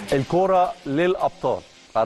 الكرة للأبطال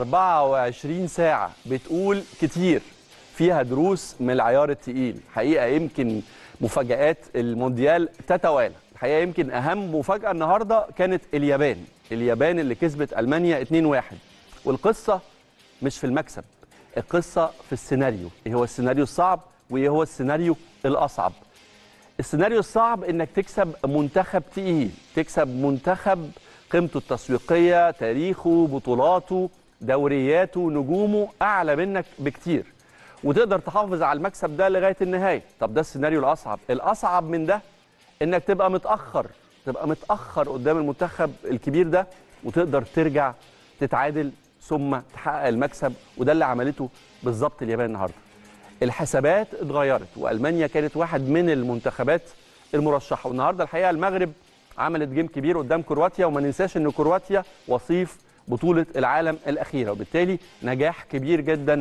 24 ساعة بتقول كتير فيها دروس من العيار التقيل حقيقة يمكن مفاجآت المونديال تتوالى الحقيقة يمكن أهم مفاجأة النهاردة كانت اليابان اليابان اللي كسبت ألمانيا 2-1 والقصة مش في المكسب القصة في السيناريو ايه هو السيناريو الصعب وايه هو السيناريو الأصعب السيناريو الصعب انك تكسب منتخب تقيل تكسب منتخب قيمته التسويقيه تاريخه بطولاته دورياته نجومه اعلى منك بكتير وتقدر تحافظ على المكسب ده لغايه النهايه طب ده السيناريو الاصعب الاصعب من ده انك تبقى متاخر تبقى متاخر قدام المنتخب الكبير ده وتقدر ترجع تتعادل ثم تحقق المكسب وده اللي عملته بالظبط اليابان النهارده الحسابات اتغيرت والمانيا كانت واحد من المنتخبات المرشحه والنهارده الحقيقه المغرب عملت جيم كبير قدام كرواتيا وما ننساش ان كرواتيا وصيف بطوله العالم الاخيره وبالتالي نجاح كبير جدا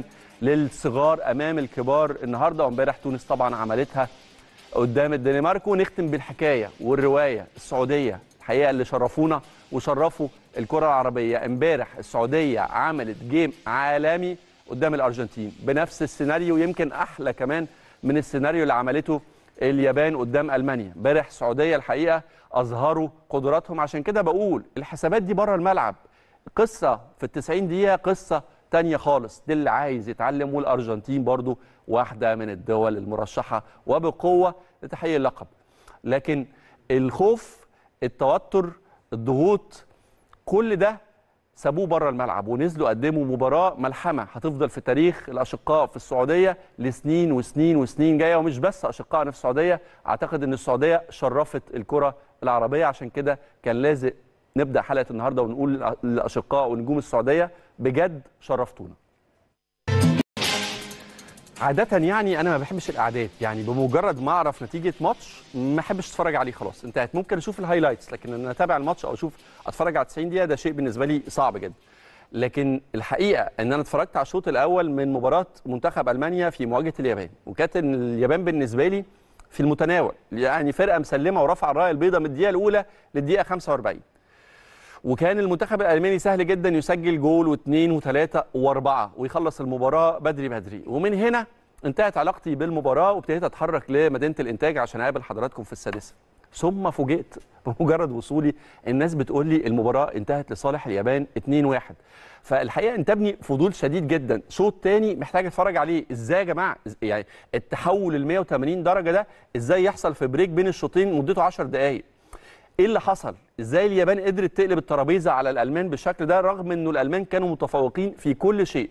للصغار امام الكبار النهارده وامبارح تونس طبعا عملتها قدام الدنمارك ونختم بالحكايه والروايه السعوديه الحقيقه اللي شرفونا وشرفوا الكره العربيه امبارح السعوديه عملت جيم عالمي قدام الارجنتين بنفس السيناريو يمكن احلى كمان من السيناريو اللي عملته اليابان قدام المانيا امبارح السعوديه الحقيقه اظهروا قدراتهم عشان كده بقول الحسابات دي بره الملعب قصه في ال 90 دقيقه قصه تانية خالص دي اللي عايز يتعلم والارجنتين برضو واحده من الدول المرشحه وبقوه لتحقيق اللقب لكن الخوف التوتر الضغوط كل ده سابوه بره الملعب ونزلوا قدموا مباراه ملحمه هتفضل في تاريخ الاشقاء في السعوديه لسنين وسنين وسنين جايه ومش بس اشقائنا في السعوديه اعتقد ان السعوديه شرفت الكره العربيه عشان كده كان لازم نبدا حلقه النهارده ونقول للاشقاء ونجوم السعوديه بجد شرفتونا عادة يعني أنا ما بحبش الأعداد، يعني بمجرد ما أعرف نتيجة ماتش ما أحبش أتفرج عليه خلاص، انتهت، ممكن أشوف الهايلايتس لكن أنا أتابع الماتش أو أشوف أتفرج على 90 دقيقة ده شيء بالنسبة لي صعب جدا. لكن الحقيقة إن أنا اتفرجت على الشوط الأول من مباراة منتخب ألمانيا في مواجهة اليابان، وكانت اليابان بالنسبة لي في المتناول، يعني فرقة مسلمة ورفع الراية البيضاء من الدقيقة الأولى للدقيقة 45. وكان المنتخب الالماني سهل جدا يسجل جول واثنين وثلاثه واربعه ويخلص المباراه بدري بدري ومن هنا انتهت علاقتي بالمباراه وابتديت اتحرك لمدينه الانتاج عشان اقابل حضراتكم في السادسه ثم فوجئت بمجرد وصولي الناس بتقول لي المباراه انتهت لصالح اليابان 2-1 فالحقيقه انتابني فضول شديد جدا شوط تاني محتاج اتفرج عليه ازاي يا جماعه يعني التحول ال 180 درجه ده ازاي يحصل في بريك بين الشوطين مدته 10 دقائق ايه اللي حصل؟ ازاي اليابان قدرت تقلب الترابيزه على الالمان بالشكل ده رغم انه الالمان كانوا متفوقين في كل شيء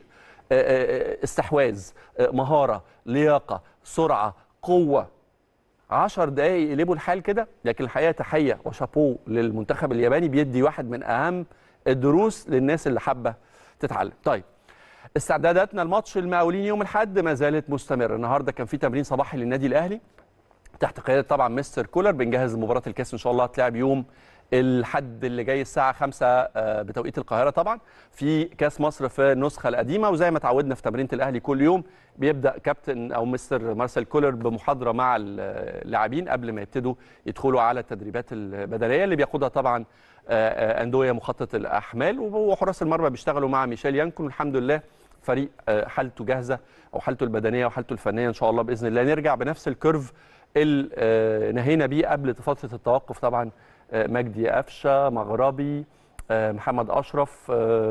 استحواذ مهاره لياقه سرعه قوه 10 دقائق يقلبوا الحال كده لكن الحقيقه تحيه وشابو للمنتخب الياباني بيدي واحد من اهم الدروس للناس اللي حابه تتعلم طيب استعداداتنا الماتش المقاولين يوم الاحد ما زالت مستمره النهارده كان في تمرين صباحي للنادي الاهلي تحت قياده طبعا مستر كولر بنجهز مباراه الكاس ان شاء الله هتلعب يوم الحد اللي جاي الساعه 5 بتوقيت القاهره طبعا في كاس مصر في النسخه القديمه وزي ما تعودنا في تمرينه الاهلي كل يوم بيبدا كابتن او مستر مارسيل كولر بمحاضره مع اللاعبين قبل ما يبتدوا يدخلوا على التدريبات البدنيه اللي بياخدها طبعا اندويه مخطط الاحمال وحراس المرمى بيشتغلوا مع ميشيل يانكون والحمد لله فريق حالته جاهزه او حالته البدنيه وحالته الفنيه ان شاء الله باذن الله نرجع بنفس الكيرف اللي نهينا بيه قبل فتره التوقف طبعا مجدي قفشه مغربي محمد اشرف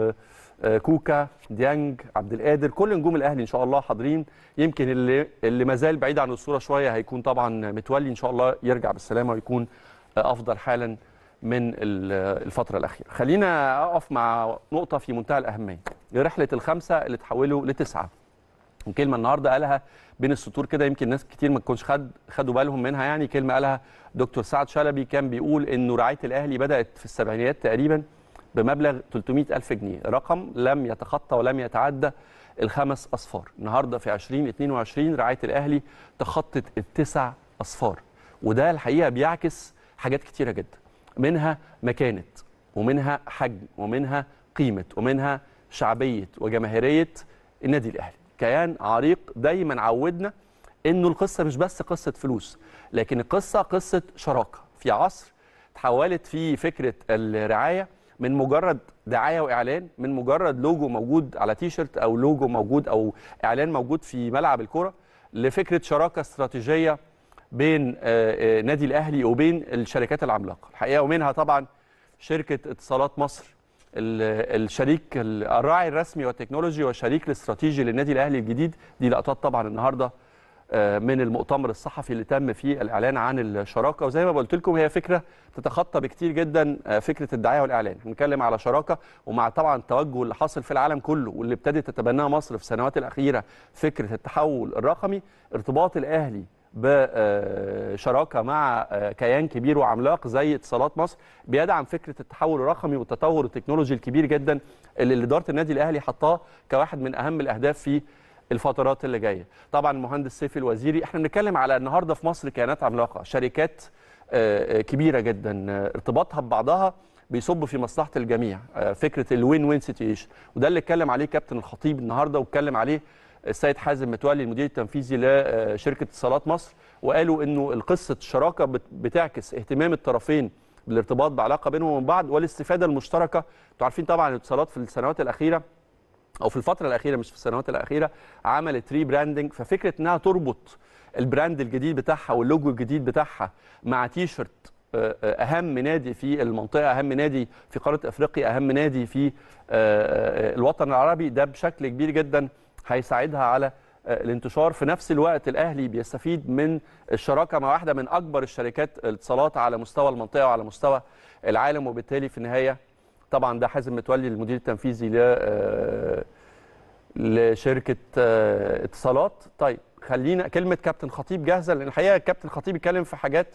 كوكا ديانج عبد القادر كل نجوم الاهلي ان شاء الله حاضرين يمكن اللي اللي ما زال بعيد عن الصوره شويه هيكون طبعا متولي ان شاء الله يرجع بالسلامه ويكون افضل حالا من الفتره الاخيره خلينا اقف مع نقطه في منتهى الاهميه رحله الخمسه اللي تحولوا لتسعه كلمه النهارده قالها بين السطور كده يمكن ناس كتير ما تكونش خد خدوا بالهم منها يعني كلمه قالها دكتور سعد شلبي كان بيقول انه رعايه الاهلي بدات في السبعينيات تقريبا بمبلغ 300 ألف جنيه رقم لم يتخطى ولم يتعدى الخمس أصفار النهاردة في 2022 رعاية الأهلي تخطت التسع أصفار وده الحقيقة بيعكس حاجات كتيرة جدا منها مكانة ومنها حجم ومنها قيمة ومنها شعبية وجماهيرية النادي الأهلي كيان عريق دايما عودنا انه القصه مش بس قصه فلوس لكن القصه قصه شراكه في عصر تحولت فيه فكره الرعايه من مجرد دعايه واعلان من مجرد لوجو موجود على تي شيرت او لوجو موجود او اعلان موجود في ملعب الكره لفكره شراكه استراتيجيه بين آه، آه، نادي الاهلي وبين الشركات العملاقه الحقيقه ومنها طبعا شركه اتصالات مصر ال- الشريك ال- الراعي الرسمي والتكنولوجي والشريك الاستراتيجي للنادي الاهلي الجديد دي لقطات طبعا النهارده آه، من المؤتمر الصحفي اللي تم فيه الاعلان عن الشراكه وزي ما قلت لكم هي فكره تتخطى بكتير جدا آه، فكره الدعايه والاعلان بنتكلم على شراكه ومع طبعا التوجه اللي حاصل في العالم كله واللي ابتدت تتبناه مصر في السنوات الاخيره فكره التحول الرقمي ارتباط الاهلي بشراكه مع آه، كيان كبير وعملاق زي اتصالات مصر بيدعم فكره التحول الرقمي والتطور التكنولوجي الكبير جدا اللي اللي اداره النادي الاهلي حطاه كواحد من اهم الاهداف في الفترات اللي جايه طبعا المهندس سيفي الوزيري احنا بنتكلم على النهارده في مصر كيانات عملاقه شركات آه، آه، كبيره جدا آه، ارتباطها ببعضها بيصب في مصلحه الجميع آه، فكره الوين وين سيتويشن وده اللي اتكلم عليه كابتن الخطيب النهارده واتكلم عليه السيد حازم متولي المدير التنفيذي لشركه اتصالات مصر وقالوا انه القصه الشراكه بت- بتعكس اهتمام الطرفين بالارتباط بعلاقه بينهم وبين بعض والاستفاده المشتركه انتوا عارفين طبعا الاتصالات في السنوات الاخيره او في الفتره الاخيره مش في السنوات الاخيره عملت ري براندنج ففكره انها تربط البراند الجديد بتاعها واللوجو الجديد بتاعها مع تي شيرت آه، آه، اهم نادي في المنطقه اهم نادي في قاره افريقيا اهم نادي في آه، آه، الوطن العربي ده بشكل كبير جدا هيساعدها على آه، الانتشار في نفس الوقت الاهلي بيستفيد من الشراكه مع واحده من اكبر الشركات الاتصالات على مستوى المنطقه وعلى مستوى العالم وبالتالي في النهايه طبعا ده حازم متولي المدير التنفيذي ل آه، لشركه آه، اتصالات طيب خلينا كلمه كابتن خطيب جاهزه لان الحقيقه الكابتن خطيب اتكلم في حاجات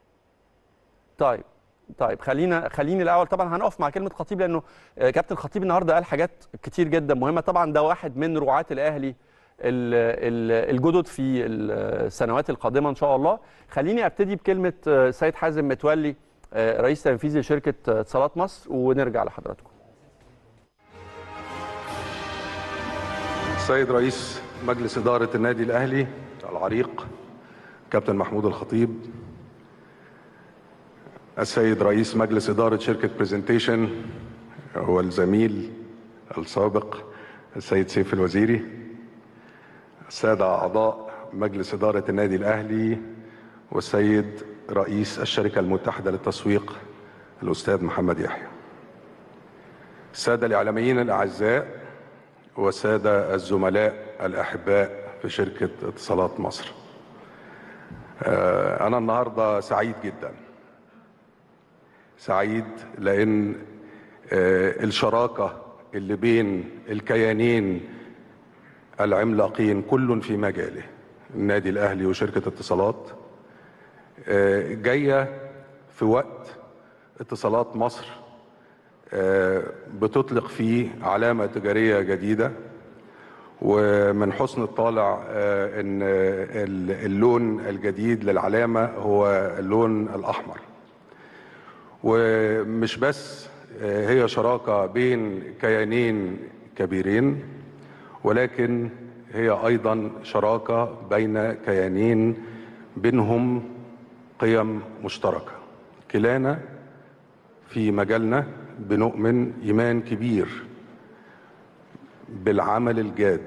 طيب طيب خلينا خليني الاول طبعا هنقف مع كلمه خطيب لانه آه، كابتن خطيب النهارده قال حاجات كتير جدا مهمه طبعا ده واحد من رعاه الاهلي ال- ال- الجدد في السنوات القادمه ان شاء الله خليني ابتدي بكلمه آه، سيد حازم متولي آه، رئيس تنفيذي لشركه آه، اتصالات مصر ونرجع لحضراتكم السيد رئيس مجلس إدارة النادي الأهلي العريق كابتن محمود الخطيب السيد رئيس مجلس إدارة شركة برزنتيشن هو الزميل السابق السيد سيف الوزيري السادة أعضاء مجلس إدارة النادي الأهلي والسيد رئيس الشركة المتحدة للتسويق الأستاذ محمد يحيى السادة الإعلاميين الأعزاء والسادة الزملاء الأحباء في شركة اتصالات مصر آه، أنا النهاردة سعيد جدا سعيد لأن آه، الشراكة اللي بين الكيانين العملاقين كل في مجاله النادي الأهلي وشركة اتصالات آه، جاية في وقت اتصالات مصر آه، بتطلق فيه علامة تجارية جديدة ومن حسن الطالع آه، ان ال- اللون الجديد للعلامة هو اللون الأحمر ومش بس آه، هي شراكة بين كيانين كبيرين ولكن هي أيضا شراكة بين كيانين بينهم قيم مشتركة كلانا في مجالنا بنؤمن إيمان كبير بالعمل الجاد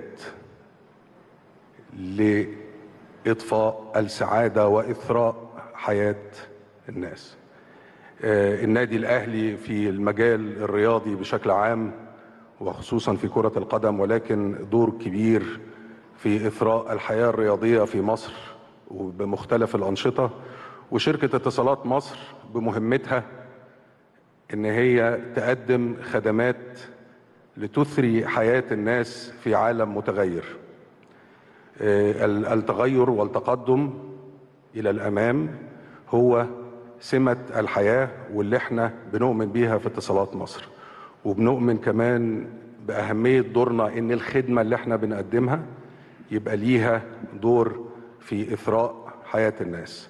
لإطفاء السعادة وإثراء حياة الناس آه، النادي الأهلي في المجال الرياضي بشكل عام وخصوصا في كرة القدم ولكن دور كبير في إثراء الحياة الرياضية في مصر وبمختلف الأنشطة وشركة اتصالات مصر بمهمتها ان هي تقدم خدمات لتثري حياة الناس في عالم متغير آه، ال- التغير والتقدم الى الامام هو سمة الحياة واللي احنا بنؤمن بيها في اتصالات مصر وبنؤمن كمان بأهمية دورنا ان الخدمة اللي احنا بنقدمها يبقى ليها دور في إثراء حياة الناس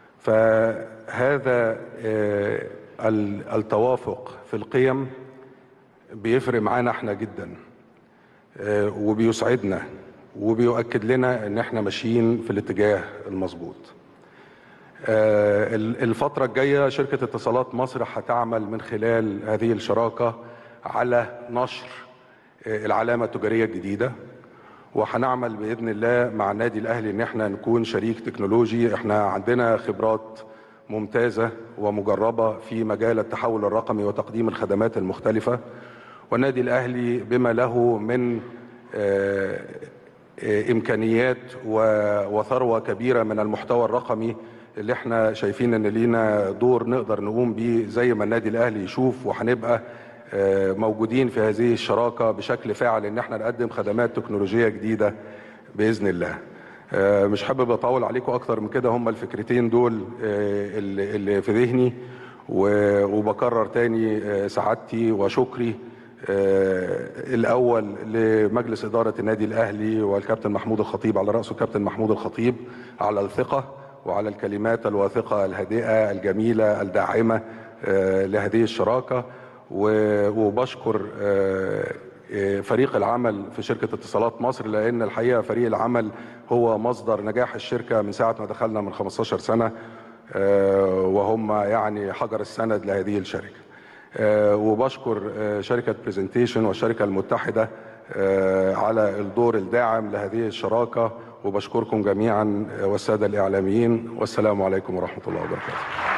فهذا آه، ال- التوافق في القيم بيفرق معانا احنا جدا آه، وبيسعدنا وبيؤكد لنا ان احنا ماشيين في الاتجاه المظبوط آه، ال- الفترة الجاية شركة اتصالات مصر هتعمل من خلال هذه الشراكة على نشر آه، العلامة التجارية الجديدة وهنعمل بإذن الله مع النادي الأهلي إن احنا نكون شريك تكنولوجي احنا عندنا خبرات ممتازة ومجربة في مجال التحول الرقمي وتقديم الخدمات المختلفة والنادي الأهلي بما له من آه، آه، إمكانيات و- وثروة كبيرة من المحتوى الرقمي اللي احنا شايفين ان لينا دور نقدر نقوم بيه زي ما النادي الاهلي يشوف وهنبقى آه، موجودين في هذه الشراكه بشكل فاعل ان احنا نقدم خدمات تكنولوجيه جديده باذن الله. آه، مش حابب اطول عليكم اكتر من كده هم الفكرتين دول آه، اللي اللي في ذهني و- وبكرر تاني آه، سعادتي وشكري آه، الاول لمجلس اداره النادي الاهلي والكابتن محمود الخطيب على راسه الكابتن محمود الخطيب على الثقه وعلى الكلمات الواثقه الهادئه الجميله الداعمه آه، لهذه الشراكه و- وبشكر آه، آه، فريق العمل في شركه اتصالات مصر لان الحقيقه فريق العمل هو مصدر نجاح الشركه من ساعه ما دخلنا من 15 سنه آه، وهم يعني حجر السند لهذه الشركه. آه، وبشكر آه، شركة برزنتيشن والشركة المتحدة آه، على الدور الداعم لهذه الشراكة وبشكركم جميعا آه، والسادة الإعلاميين والسلام عليكم ورحمة الله وبركاته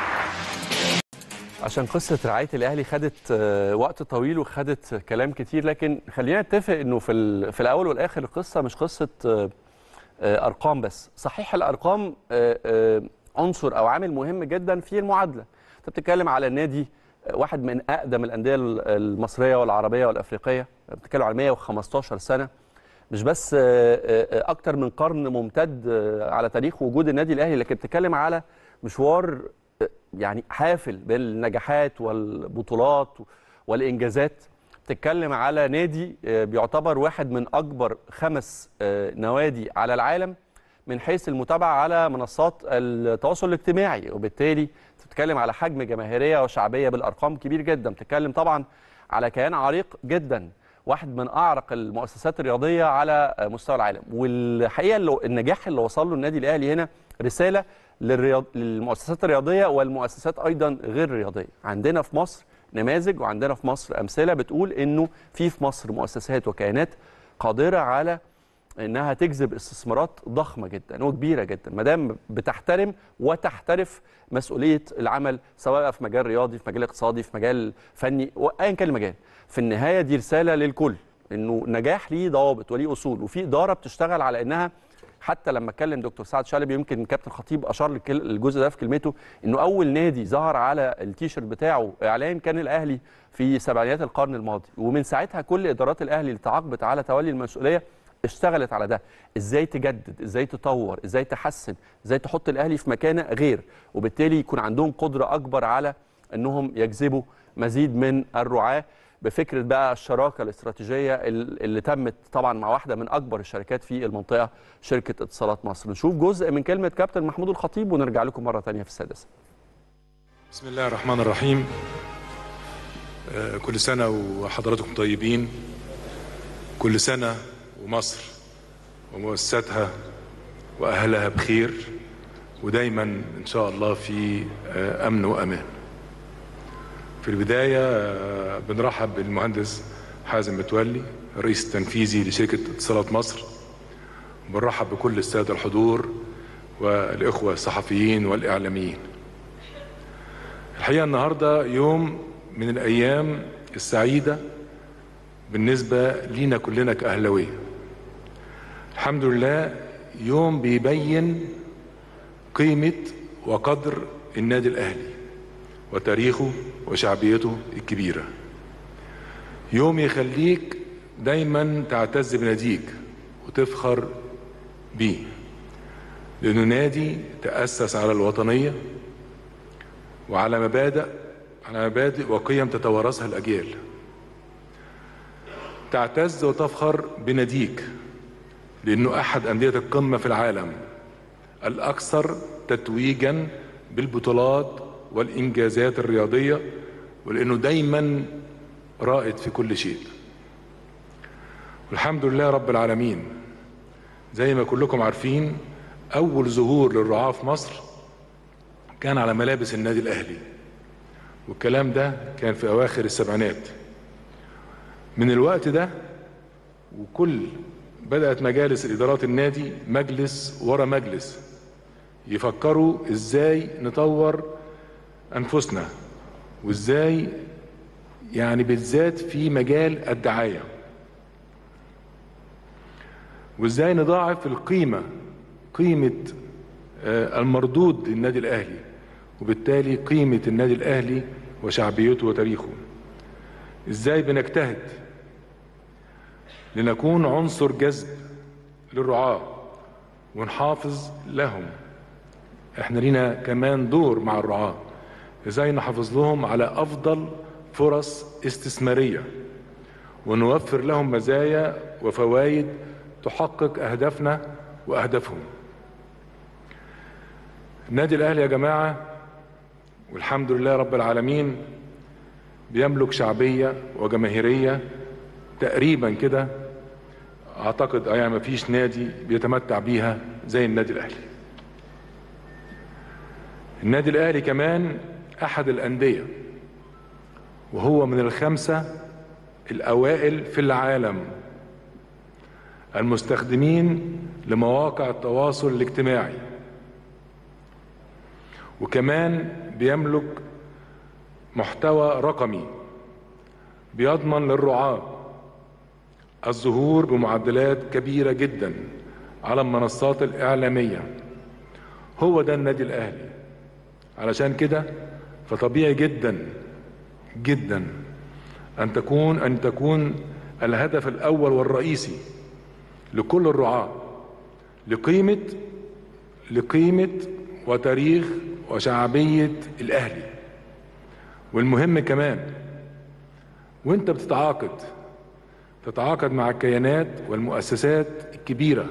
عشان قصه رعايه الاهلي خدت آه، وقت طويل وخدت كلام كتير لكن خلينا نتفق انه في ال- في الاول والاخر القصه مش قصه آه، آه، ارقام بس صحيح الارقام آه، آه، عنصر او عامل مهم جدا في المعادله انت بتتكلم على النادي آه، واحد من اقدم الانديه ال- المصريه والعربيه والافريقيه بتتكلم على 115 سنه مش بس آه، آه، آه، اكتر من قرن ممتد آه، على تاريخ وجود النادي الاهلي لكن بتتكلم على مشوار آه، يعني حافل بالنجاحات والبطولات والانجازات بتتكلم على نادي آه، بيعتبر واحد من اكبر خمس آه، نوادي على العالم من حيث المتابعه على منصات التواصل الاجتماعي وبالتالي أنت بتتكلم على حجم جماهيريه وشعبيه بالارقام كبير جدا بتتكلم طبعا على كيان عريق جدا واحد من اعرق المؤسسات الرياضيه على مستوى العالم والحقيقه اللي النجاح اللي وصل له النادي الاهلي هنا رساله للرياض للمؤسسات الرياضيه والمؤسسات ايضا غير الرياضيه عندنا في مصر نماذج وعندنا في مصر امثله بتقول انه في في مصر مؤسسات وكيانات قادره على انها تجذب استثمارات ضخمه جدا وكبيره جدا ما دام بتحترم وتحترف مسؤوليه العمل سواء في مجال رياضي في مجال اقتصادي في مجال فني وايا كان المجال في النهايه دي رساله للكل انه نجاح ليه ضوابط وليه اصول وفي اداره بتشتغل على انها حتى لما اتكلم دكتور سعد شلبي يمكن كابتن خطيب اشار للكل- الجزء ده في كلمته انه اول نادي ظهر على التيشيرت بتاعه اعلان كان الاهلي في سبعينيات القرن الماضي ومن ساعتها كل ادارات الاهلي اللي تعاقبت على تولي المسؤوليه اشتغلت على ده ازاي تجدد ازاي تطور ازاي تحسن ازاي تحط الاهلي في مكانه غير وبالتالي يكون عندهم قدره اكبر على انهم يجذبوا مزيد من الرعاه بفكره بقى الشراكه الاستراتيجيه ال- اللي تمت طبعا مع واحده من اكبر الشركات في المنطقه شركه اتصالات مصر نشوف جزء من كلمه كابتن محمود الخطيب ونرجع لكم مره ثانيه في السادسه بسم الله الرحمن الرحيم آه، كل سنة وحضراتكم طيبين كل سنة ومصر ومؤسساتها وأهلها بخير ودايما إن شاء الله في آه، أمن وأمان في البداية آه، بنرحب بالمهندس حازم متولي الرئيس التنفيذي لشركة اتصالات مصر بنرحب بكل السادة الحضور والإخوة الصحفيين والإعلاميين الحقيقة النهاردة يوم من الأيام السعيدة بالنسبة لينا كلنا كأهلوية الحمد لله يوم بيبين قيمة وقدر النادي الأهلي وتاريخه وشعبيته الكبيرة يوم يخليك دايما تعتز بناديك وتفخر بيه لأنه نادي تأسس على الوطنية وعلى مبادئ على مبادئ وقيم تتوارثها الأجيال تعتز وتفخر بناديك لأنه أحد أندية القمة في العالم الأكثر تتويجا بالبطولات والإنجازات الرياضية ولأنه دايما رائد في كل شيء والحمد لله رب العالمين زي ما كلكم عارفين أول ظهور للرعاة في مصر كان على ملابس النادي الاهلي والكلام ده كان في اواخر السبعينات من الوقت ده وكل بدات مجالس ادارات النادي مجلس ورا مجلس يفكروا ازاي نطور انفسنا وازاي يعني بالذات في مجال الدعايه وازاي نضاعف القيمه قيمه آه، المردود للنادي الاهلي وبالتالي قيمه النادي الاهلي وشعبيته وتاريخه ازاي بنجتهد لنكون عنصر جذب للرعاه ونحافظ لهم احنا لينا كمان دور مع الرعاه ازاي نحافظ لهم على افضل فرص استثماريه ونوفر لهم مزايا وفوائد تحقق اهدافنا واهدافهم النادي الاهلي يا جماعه والحمد لله رب العالمين بيملك شعبيه وجماهيريه تقريبا كده اعتقد يعني ما فيش نادي بيتمتع بيها زي النادي الاهلي النادي الاهلي كمان احد الانديه وهو من الخمسه الاوائل في العالم المستخدمين لمواقع التواصل الاجتماعي وكمان بيملك محتوى رقمي بيضمن للرعاة الظهور بمعدلات كبيرة جدا على المنصات الإعلامية هو ده النادي الأهلي علشان كده فطبيعي جدا جدا أن تكون أن تكون الهدف الأول والرئيسي لكل الرعاة لقيمة لقيمة وتاريخ وشعبية الأهلي والمهم كمان وانت بتتعاقد تتعاقد مع الكيانات والمؤسسات الكبيرة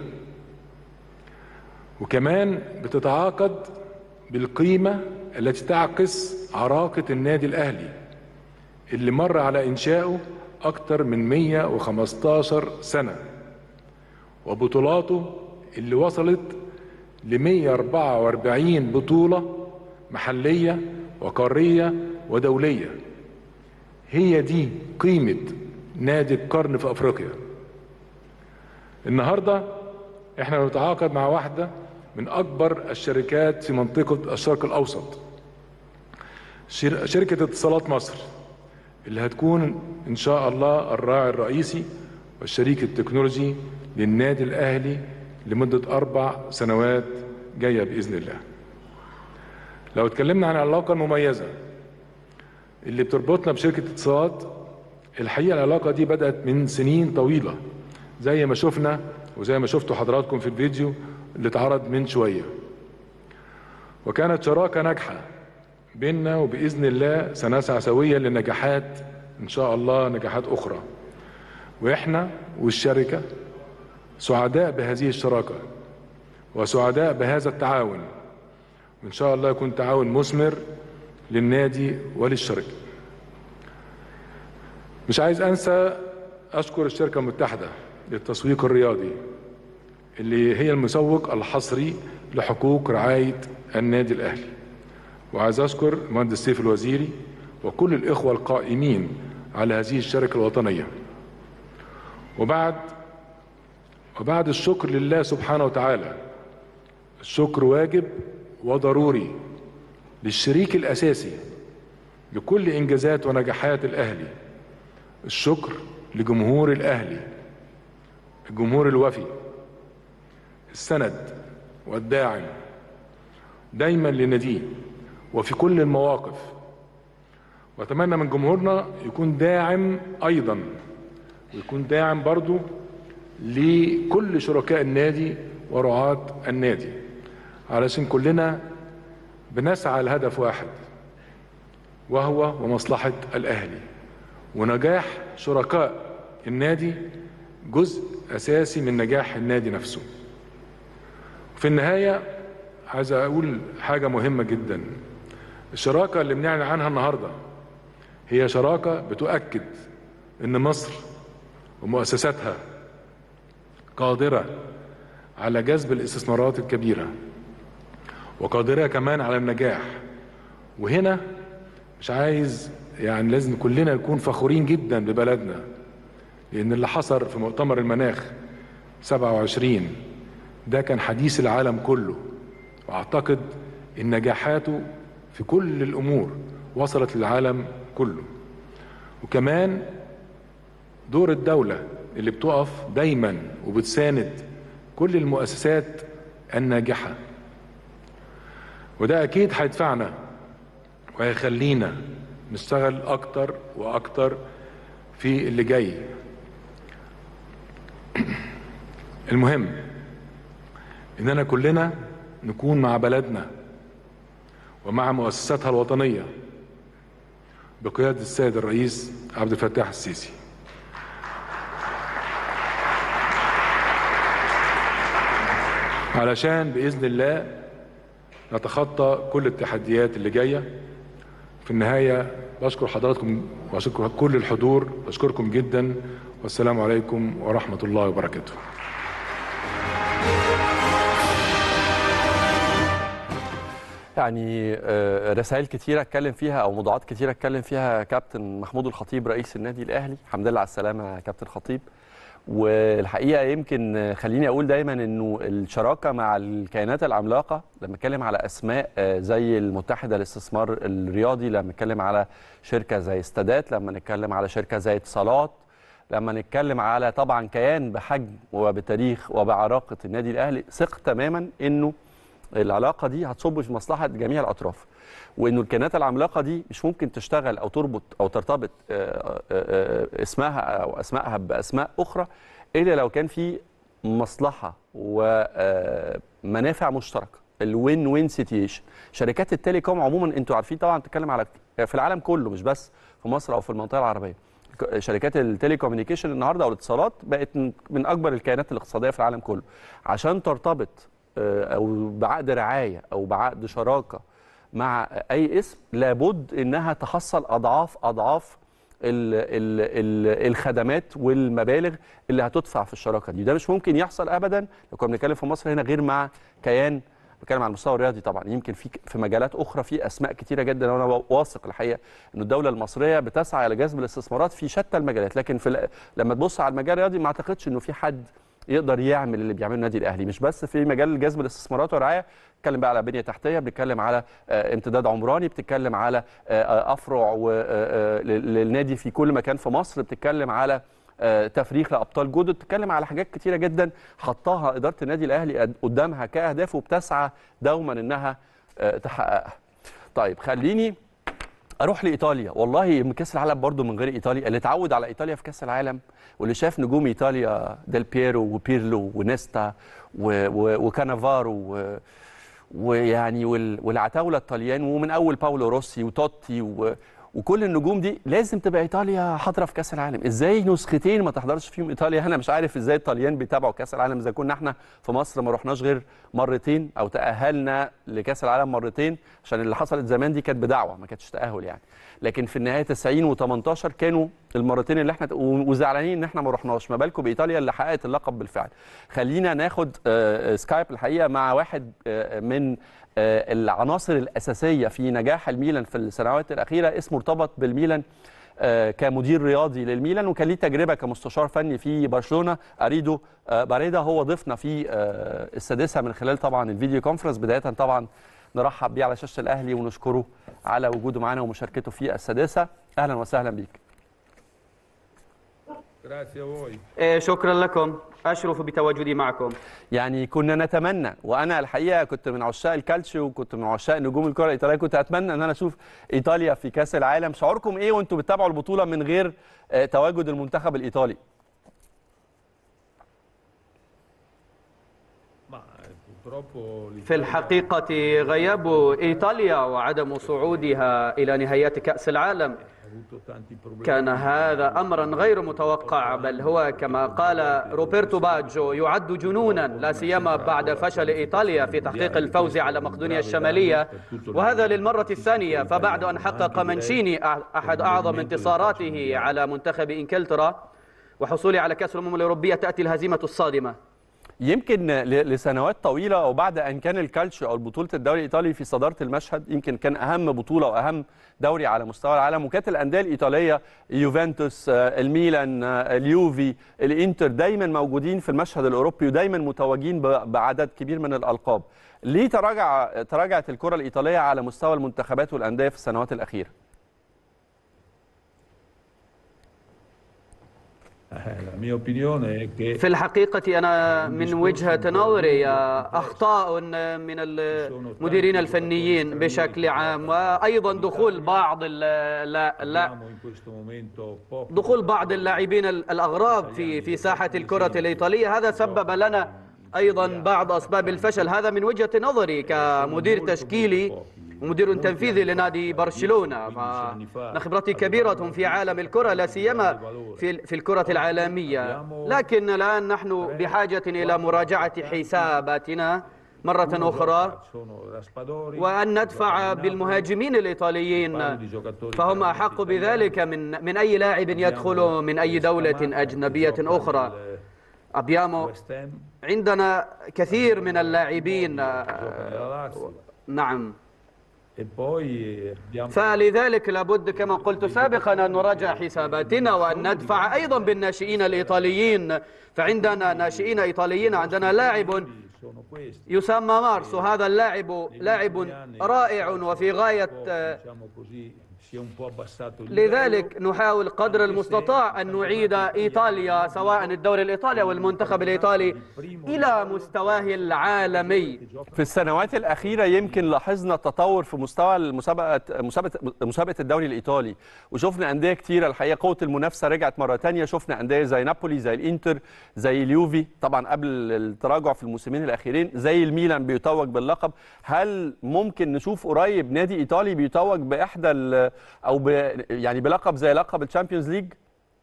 وكمان بتتعاقد بالقيمة التي تعكس عراقة النادي الأهلي اللي مر على إنشائه أكتر من 115 سنة وبطولاته اللي وصلت ل 144 بطولة محلية وقارية ودولية هي دي قيمة نادي القرن في أفريقيا النهاردة احنا بنتعاقد مع واحدة من أكبر الشركات في منطقة الشرق الأوسط شر- شركة اتصالات مصر اللي هتكون إن شاء الله الراعي الرئيسي والشريك التكنولوجي للنادي الأهلي لمدة أربع سنوات جاية بإذن الله لو اتكلمنا عن العلاقة المميزة اللي بتربطنا بشركة اتصالات الحقيقة العلاقة دي بدأت من سنين طويلة زي ما شفنا وزي ما شفتوا حضراتكم في الفيديو اللي اتعرض من شوية وكانت شراكة ناجحة بيننا وبإذن الله سنسعى سويا لنجاحات إن شاء الله نجاحات أخرى وإحنا والشركة سعداء بهذه الشراكة وسعداء بهذا التعاون وإن شاء الله يكون تعاون مثمر للنادي وللشركة مش عايز أنسى أشكر الشركة المتحدة للتسويق الرياضي اللي هي المسوق الحصري لحقوق رعاية النادي الأهلي وعايز أشكر المهندس سيف الوزيري وكل الإخوة القائمين على هذه الشركة الوطنية وبعد وبعد الشكر لله سبحانه وتعالى الشكر واجب وضروري للشريك الأساسي لكل إنجازات ونجاحات الأهلي الشكر لجمهور الأهلي الجمهور الوفي السند والداعم دايما لناديه وفي كل المواقف واتمنى من جمهورنا يكون داعم ايضا ويكون داعم برضو لكل شركاء النادي ورعاة النادي علشان كلنا بنسعى لهدف واحد وهو ومصلحة الأهلي ونجاح شركاء النادي جزء أساسي من نجاح النادي نفسه في النهاية عايز أقول حاجة مهمة جدا الشراكة اللي بنعلن عنها النهاردة هي شراكة بتؤكد أن مصر ومؤسساتها قادرة على جذب الاستثمارات الكبيرة وقادرة كمان على النجاح وهنا مش عايز يعني لازم كلنا نكون فخورين جدا ببلدنا لأن اللي حصل في مؤتمر المناخ 27 ده كان حديث العالم كله وأعتقد إن نجاحاته في كل الأمور وصلت للعالم كله وكمان دور الدولة اللي بتقف دايما وبتساند كل المؤسسات الناجحة وده أكيد هيدفعنا وهيخلينا نشتغل أكتر وأكتر في اللي جاي المهم إننا كلنا نكون مع بلدنا ومع مؤسساتها الوطنية بقيادة السيد الرئيس عبد الفتاح السيسي علشان بإذن الله نتخطى كل التحديات اللي جاية في النهاية بشكر حضراتكم وأشكر كل الحضور بشكركم جدا والسلام عليكم ورحمة الله وبركاته يعني آه، رسائل كتيرة اتكلم فيها أو موضوعات كتيرة اتكلم فيها كابتن محمود الخطيب رئيس النادي الأهلي الحمد لله على السلامة يا كابتن خطيب والحقيقة يمكن آه، خليني أقول دايما إنه الشراكة مع الكيانات العملاقة لما اتكلم على أسماء آه، زي المتحدة للاستثمار الرياضي لما اتكلم على شركة زي استادات لما نتكلم على شركة زي اتصالات لما نتكلم على طبعا كيان بحجم وبتاريخ وبعراقة النادي الأهلي ثق تماما إنه العلاقه دي هتصب في مصلحه جميع الاطراف وانه الكيانات العملاقه دي مش ممكن تشتغل او تربط او ترتبط آه، آه، آه، اسمها او اسمائها باسماء اخرى الا لو كان في مصلحه ومنافع مشتركه الوين وين سيتيشن شركات التليكوم عموما انتوا عارفين طبعا بتتكلم على في العالم كله مش بس في مصر او في المنطقه العربيه شركات التليكومينيكيشن النهارده او الاتصالات بقت من من اكبر الكيانات الاقتصاديه في العالم كله عشان ترتبط آه، او بعقد رعايه او بعقد شراكه مع اي اسم لابد انها تحصل اضعاف اضعاف ال ال ال الخدمات والمبالغ اللي هتدفع في الشراكه دي ده مش ممكن يحصل ابدا لو كنا بنتكلم في مصر هنا غير مع كيان بتكلم على المستوى الرياضي طبعا يمكن في في مجالات اخرى في اسماء كتيره جدا وانا واثق الحقيقه ان الدوله المصريه بتسعى الى جذب الاستثمارات في شتى المجالات لكن في ال- لما تبص على المجال الرياضي ما اعتقدش انه في حد يقدر يعمل اللي بيعمله النادي الاهلي مش بس في مجال جذب الاستثمارات والرعايه بتتكلم بقى على بنيه تحتيه بتتكلم على آه، امتداد عمراني بتتكلم على آه، آه، افرع و- آه، آه، لل- للنادي في كل مكان في مصر بتتكلم على آه، تفريخ لابطال جدد بتتكلم على حاجات كتيره جدا حطها اداره النادي الاهلي قد- قدامها كاهداف وبتسعى دوما انها آه، تحققها طيب خليني اروح لايطاليا والله من كاس العالم برضو من غير ايطاليا اللي اتعود على ايطاليا في كاس العالم واللي شاف نجوم ايطاليا ديل بييرو وبيرلو ونيستا و- و- وكانافارو و- ويعني وال- والعتاوله الطليان ومن اول باولو روسي وتوتي و وكل النجوم دي لازم تبقى ايطاليا حاضره في كاس العالم ازاي نسختين ما تحضرش فيهم ايطاليا انا مش عارف ازاي الطليان بيتابعوا كاس العالم اذا كنا احنا في مصر ما رحناش غير مرتين او تاهلنا لكاس العالم مرتين عشان اللي حصلت زمان دي كانت بدعوه ما كانتش تاهل يعني لكن في النهايه 90 و18 كانوا المرتين اللي احنا وزعلانين ان احنا ما رحناش ما بالكم بايطاليا اللي حققت اللقب بالفعل خلينا ناخد آه، آه، سكايب الحقيقه مع واحد آه، من آه، العناصر الاساسيه في نجاح الميلان في السنوات الاخيره اسمه ارتبط بالميلان آه، كمدير رياضي للميلان وكان ليه تجربه كمستشار فني في برشلونه اريدو آه، باريدا هو ضيفنا في آه، السادسه من خلال طبعا الفيديو كونفرنس بدايه طبعا نرحب بيه على شاشه الاهلي ونشكره على وجوده معنا ومشاركته في السادسه اهلا وسهلا بيك إيه، شكرا لكم أشرف بتواجدي معكم يعني كنا نتمنى وانا الحقيقه كنت من عشاق الكالتشيو وكنت من عشاق نجوم الكره الايطاليه كنت اتمنى ان انا اشوف ايطاليا في كاس العالم شعوركم ايه وانتم بتتابعوا البطوله من غير آه، تواجد المنتخب الايطالي في الحقيقة غياب إيطاليا وعدم صعودها إلى نهايات كأس العالم كان هذا أمرا غير متوقع بل هو كما قال روبرتو باجو يعد جنونا لا سيما بعد فشل إيطاليا في تحقيق الفوز على مقدونيا الشمالية وهذا للمرة الثانية فبعد أن حقق منشيني أحد أعظم انتصاراته على منتخب إنكلترا وحصوله على كأس الأمم الأوروبية تأتي الهزيمة الصادمة يمكن ل- لسنوات طويله او بعد ان كان الكالتشيو او بطوله الدوري الايطالي في صداره المشهد يمكن كان اهم بطوله واهم دوري على مستوى العالم وكانت الانديه الايطاليه يوفنتوس آه، الميلان آه، اليوفي الانتر دايما موجودين في المشهد الاوروبي ودايما متوجين ب- بعدد كبير من الالقاب ليه تراجع تراجعت الكره الايطاليه على مستوى المنتخبات والانديه في السنوات الاخيره Eh, La mia opinione è che في الحقيقة أنا من وجهة نظري أخطاء من المديرين الفنيين بشكل عام وأيضا دخول بعض ال- لا لا abbiamo in questo momento pochi دخول بعض اللاعبين الأغراب في في ساحة الكرة الإيطالية هذا سبب لنا أيضا بعض أسباب الفشل هذا من وجهة نظري كمدير تشكيلي ومدير تنفيذي لنادي برشلونة فأنا خبرتي كبيرة في عالم الكرة لا سيما في في الكرة العالمية لكن الآن نحن بحاجة إلى مراجعة حساباتنا مرة أخرى sono raspadori وأن ندفع بالمهاجمين الإيطاليين فهم أحق بذلك من من أي لاعب يدخل من أي دولة أجنبية أخرى أبيامو West Ham عندنا كثير من اللاعبين gioca nella Lazio نعم e poi abbiamo فلذلك لابد كما قلت سابقا أن نراجع حساباتنا وأن ندفع أيضا بالناشئين الإيطاليين فعندنا ناشئين إيطاليين عندنا لاعب sono questi يسمى مارس وهذا اللاعب لاعب رائع وفي غاية آه، diciamo così si è un po' abbassato il لذلك نحاول قدر المستطاع أن نعيد إيطاليا سواء الدوري الإيطالي أو المنتخب الإيطالي إلى مستواه العالمي في السنوات الأخيرة يمكن لاحظنا تطور في مستوى المسابقة مسابقة مسابقة الدوري الإيطالي وشفنا أندية كتيرة الحقيقة قوة المنافسة رجعت مرة تانية شفنا أندية زي نابولي زي الإنتر زي اليوفي طبعا قبل التراجع في الموسمين الأخيرين زي الميلان بيتوج باللقب هل ممكن نشوف قريب نادي إيطالي بيتوج بإحدى ال- أو ب يعني بلقب زي لقب الشامبيونز ليج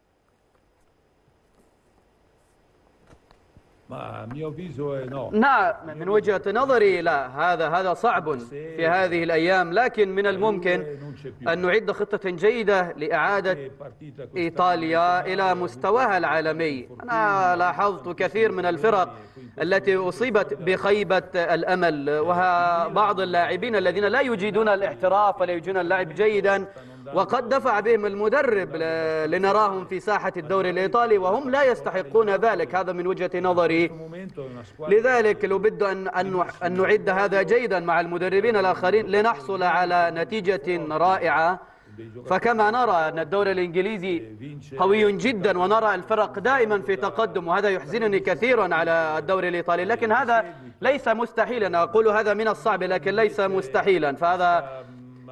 ma a mio avviso è no نعم من وجهة نظري لا هذا هذا صعب في هذه الأيام لكن من الممكن non c'è più أن نعد خطة جيدة لإعادة partita questa إيطاليا إلى مستواها العالمي أنا لاحظت كثير من الفرق التي أصيبت بخيبة الأمل وها بعض اللاعبين الذين لا يجيدون الاحتراف ولا يجيدون اللعب جيدا وقد دفع بهم المدرب ل- لنراهم في ساحة الدوري الإيطالي وهم لا يستحقون ذلك هذا من وجهة نظري momento è una squadra لذلك لابد أن أن أن نعد هذا جيدا مع المدربين الآخرين لنحصل على نتيجة رائعة فكما نرى أن الدوري الإنجليزي قوي جدا ونرى الفرق دائما في تقدم وهذا يحزنني كثيرا على الدوري الإيطالي لكن هذا ليس مستحيلا أقول هذا من الصعب لكن ليس مستحيلا فهذا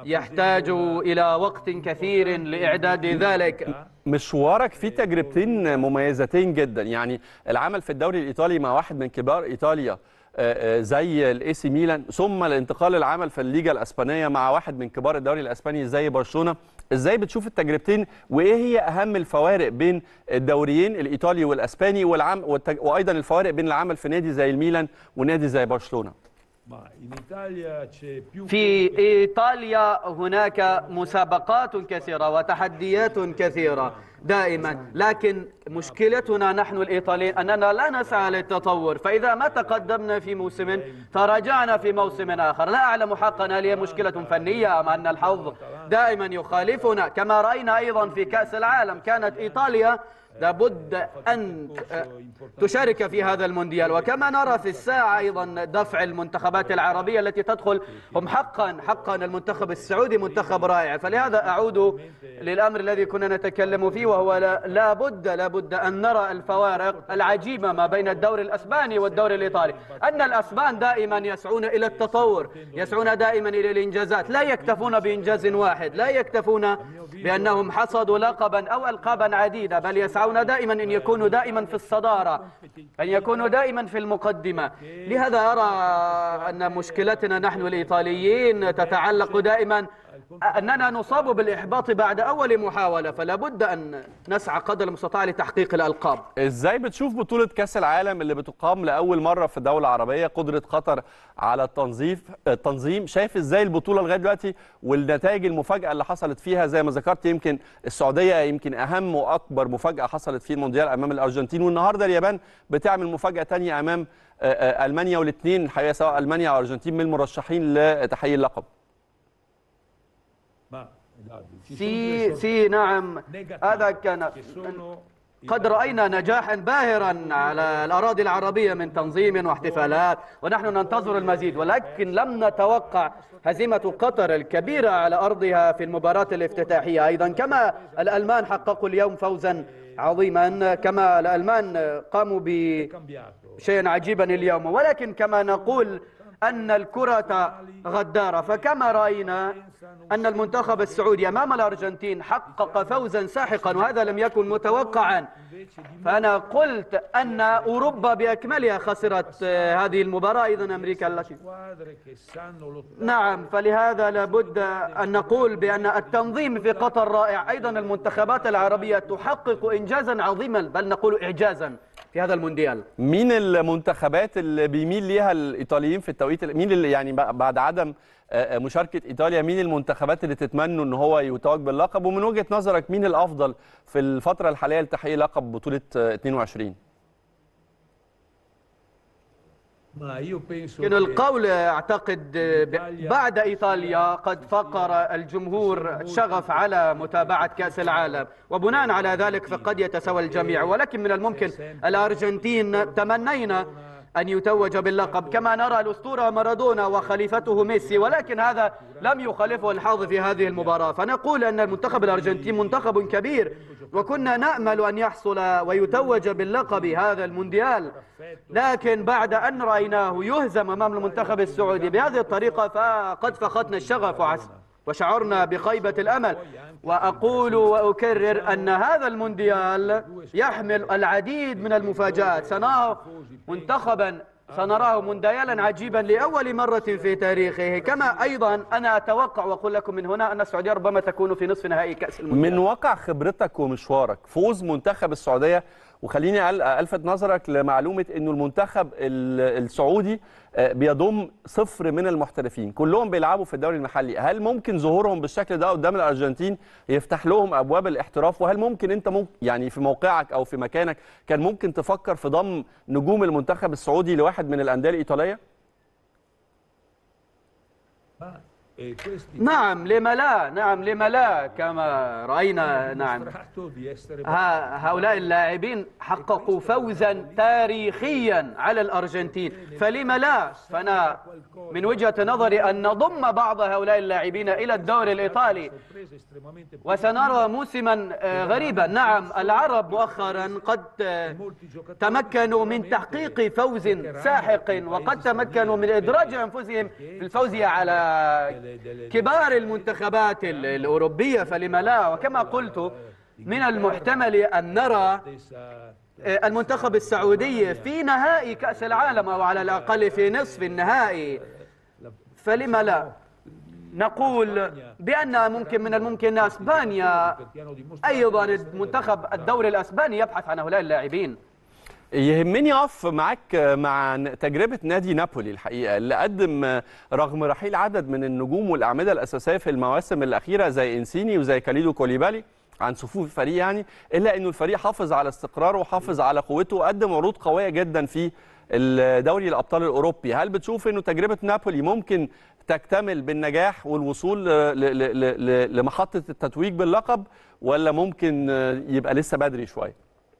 يحتاج إلى وقت كثير لإعداد ذلك مشوارك فيه تجربتين مميزتين جدا يعني العمل في الدوري الايطالي مع واحد من كبار ايطاليا آه، آه، زي الاي سي ميلان ثم الانتقال للعمل في الليجا الاسبانيه مع واحد من كبار الدوري الاسباني زي برشلونه ازاي بتشوف التجربتين وايه هي اهم الفوارق بين الدوريين الايطالي والاسباني والعم والتج... وايضا الفوارق بين العمل في نادي زي الميلان ونادي زي برشلونه ma in Italia c'è più في إيطاليا هناك مسابقات كثيرة وتحديات كثيرة دائما لكن مشكلتنا نحن الإيطاليين أننا لا نسعى للتطور فإذا ما تقدمنا في موسم تراجعنا في موسم آخر لا أعلم حقا هل هي مشكلة فنية أم أن الحظ دائما يخالفنا كما رأينا أيضا في كأس العالم كانت إيطاليا لابد أن تشارك في هذا المونديال وكما نرى في الساعة أيضا دفع المنتخبات العربية التي تدخل هم حقا حقا المنتخب السعودي منتخب رائع فلهذا أعود للأمر الذي كنا نتكلم فيه وهو لا- لابد لابد أن نرى الفوارق العجيبة ما بين الدوري الأسباني والدوري الإيطالي أن الأسبان دائما يسعون إلى التطور يسعون دائما إلى الإنجازات لا يكتفون بإنجاز واحد لا يكتفون بأنهم حصدوا لقبا أو ألقابا عديدة بل يسعون دائما أن يكونوا دائما في الصدارة أن يكونوا دائما في المقدمة لهذا أرى أن مشكلتنا نحن الإيطاليين تتعلق دائما أننا نصاب بالإحباط بعد أول محاولة فلا بد أن نسعى قدر المستطاع لتحقيق الألقاب ازاي بتشوف بطولة كأس العالم اللي بتقام لأول مرة في دولة عربية قدرة قطر على التنظيف التنظيم شايف ازاي البطولة لغاية دلوقتي والنتائج المفاجأة اللي حصلت فيها زي ما ذكرت يمكن السعودية يمكن أهم وأكبر مفاجأة حصلت في المونديال أمام الأرجنتين والنهاردة اليابان بتعمل مفاجأة تانية أمام آه، آه، ألمانيا والاثنين الحقيقة سواء ألمانيا أو الأرجنتين من المرشحين لتحقيق اللقب Ma guardi, ci sono سي due سي نعم negativi هذا كان che sono i قد رأينا نجاحا باهرا على الأراضي العربية من تنظيم واحتفالات ونحن ننتظر المزيد ولكن لم نتوقع هزيمة قطر الكبيرة على أرضها في المباراة الافتتاحية أيضا كما الألمان حققوا اليوم فوزا عظيما كما الألمان قاموا cambiato. بشيء عجيبا اليوم ولكن كما نقول أن الكرة غدارة فكما رأينا أن المنتخب السعودي أمام الأرجنتين حقق فوزا ساحقا وهذا لم يكن متوقعا فأنا قلت أن أوروبا بأكملها خسرت آه، هذه المباراة أيضا أمريكا اللاتينية Squadre che sanno lottare. نعم فلهذا لابد أن نقول بأن التنظيم في قطر رائع أيضا المنتخبات العربية تحقق إنجازا عظيما بل نقول إعجازا في هذا المونديال مين المنتخبات اللي بيميل ليها الايطاليين في التوقيت مين اللي يعني بعد عدم آه، آه، مشاركه ايطاليا مين المنتخبات اللي تتمنوا ان هو يتوج باللقب ومن وجهه نظرك مين الافضل في الفتره الحاليه لتحقيق لقب بطوله آه، 22 Ma io penso لكن che القول أعتقد ب- بعد إيطاليا قد فقر الجمهور الشغف على متابعة كأس العالم وبناء على ذلك فقد يتساوى الجميع ولكن من الممكن الأرجنتين تمنينا أن يتوج باللقب كما نرى الأسطورة مارادونا وخليفته ميسي ولكن هذا لم يخالفه الحظ في هذه المباراة فنقول أن المنتخب الأرجنتين منتخب كبير وكنا نأمل أن يحصل ويتوج باللقب هذا المونديال لكن بعد أن رأيناه يهزم أمام المنتخب السعودي بهذه الطريقة فقد فقدنا الشغف وعس وشعرنا بخيبة الأمل وأقول وأكرر أن هذا المونديال يحمل العديد من المفاجآت سنراه منتخبا سنراه مونديالا عجيبا لأول مرة في تاريخه كما أيضا أنا أتوقع وأقول لكم من هنا أن السعودية ربما تكون في نصف نهائي كأس المونديال من واقع خبرتك ومشوارك فوز منتخب السعوديه وخليني أل- الفت نظرك لمعلومه انه المنتخب ال- السعودي آه، بيضم صفر من المحترفين كلهم بيلعبوا في الدوري المحلي هل ممكن ظهورهم بالشكل ده قدام الارجنتين يفتح لهم ابواب الاحتراف وهل ممكن انت ممكن يعني في موقعك او في مكانك كان ممكن تفكر في ضم نجوم المنتخب السعودي لواحد من الانديه الايطاليه ma, eh, questi نعم لما لا نعم لما لا كما رأينا نعم dimostrato di essere ها- هؤلاء اللاعبين حققوا فوزا تاريخيا على الأرجنتين فلما لا فأنا من وجهة نظري أن نضم بعض هؤلاء اللاعبين إلى الدوري الإيطالي sorprese estremamente وسنرى موسما آه، غريبا نعم العرب مؤخرا قد آه، molti giocatori تمكنوا من تحقيق فوز ساحق وقد تمكنوا من إدراج أنفسهم في الفوز على كبار المنتخبات ال- الأوروبية فلما لا وكما قلت من المحتمل أن نرى stessa آه، المنتخب السعودي في نهائي كأس العالم أو على الأقل في نصف النهائي فلما لا نقول بأن ممكن من الممكن أن أسبانيا perché hanno dimostrato أيضا المنتخب الدوري الأسباني يبحث عن هؤلاء اللاعبين يهمني اقف معاك مع تجربه نادي نابولي الحقيقه اللي قدم رغم رحيل عدد من النجوم والاعمده الاساسيه في المواسم الاخيره زي انسيني وزي كاليدو كوليبالي عن صفوف الفريق يعني الا انه الفريق حافظ على استقراره وحافظ على قوته وقدم عروض قويه جدا في الدوري الابطال الاوروبي هل بتشوف انه تجربه نابولي ممكن تكتمل بالنجاح والوصول ل- ل- ل- ل- لمحطه التتويج باللقب ولا ممكن يبقى لسه بدري شويه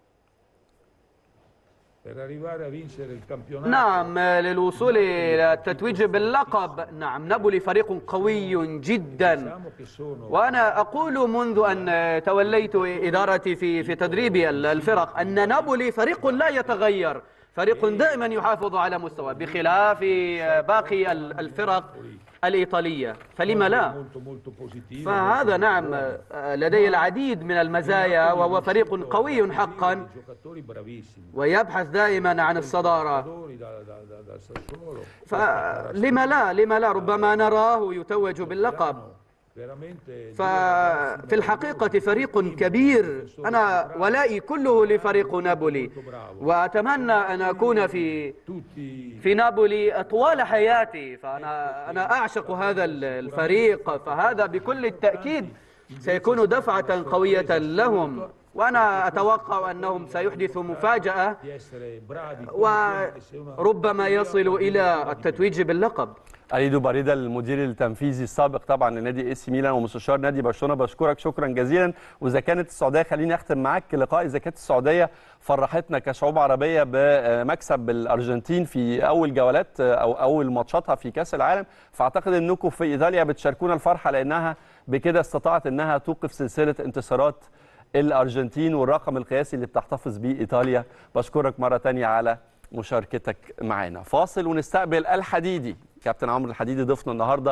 per arrivare a vincere il campionato نعم للوصول إلى التتويج باللقب نعم نابولي فريق قوي جدا diciamo che sono وأنا أقول منذ أن توليت إدارتي في في تدريب الفرق أن نابولي فريق لا يتغير فريق دائما يحافظ على مستوى بخلاف باقي الفرق الإيطالية فلما لا molto molto positivo فهذا نعم لديه العديد من المزايا وهو فريق قوي حقا giocatori bravissimi ويبحث دائما عن الصدارة giocatori da, da, da, da Sassuolo فلما لا لما لا ربما نراه يتوج باللقب veramente ففي الحقيقة فريق كبير أنا ولائي كله لفريق نابولي وأتمنى أن أكون في tutti في نابولي طوال حياتي فأنا أنا أعشق هذا الفريق فهذا بكل التأكيد سيكون دفعة قوية لهم وأنا أتوقع أنهم سيحدثوا مفاجأة di essere bravi come se una وربما يصلوا إلى التتويج باللقب أريدو بريدة المدير التنفيذي السابق طبعا لنادي اي سي ميلان ومستشار نادي برشلونه بشكرك شكرا جزيلا واذا كانت السعوديه خليني اختم معاك لقاء اذا كانت السعوديه فرحتنا كشعوب عربيه بمكسب الارجنتين في اول جولات او اول ماتشاتها في كاس العالم فاعتقد انكم في ايطاليا بتشاركونا الفرحه لانها بكده استطاعت انها توقف سلسله انتصارات الارجنتين والرقم القياسي اللي بتحتفظ بيه ايطاليا بشكرك مره تانية على مشاركتك معانا فاصل ونستقبل الحديدي كابتن عمرو الحديدي ضيفنا النهارده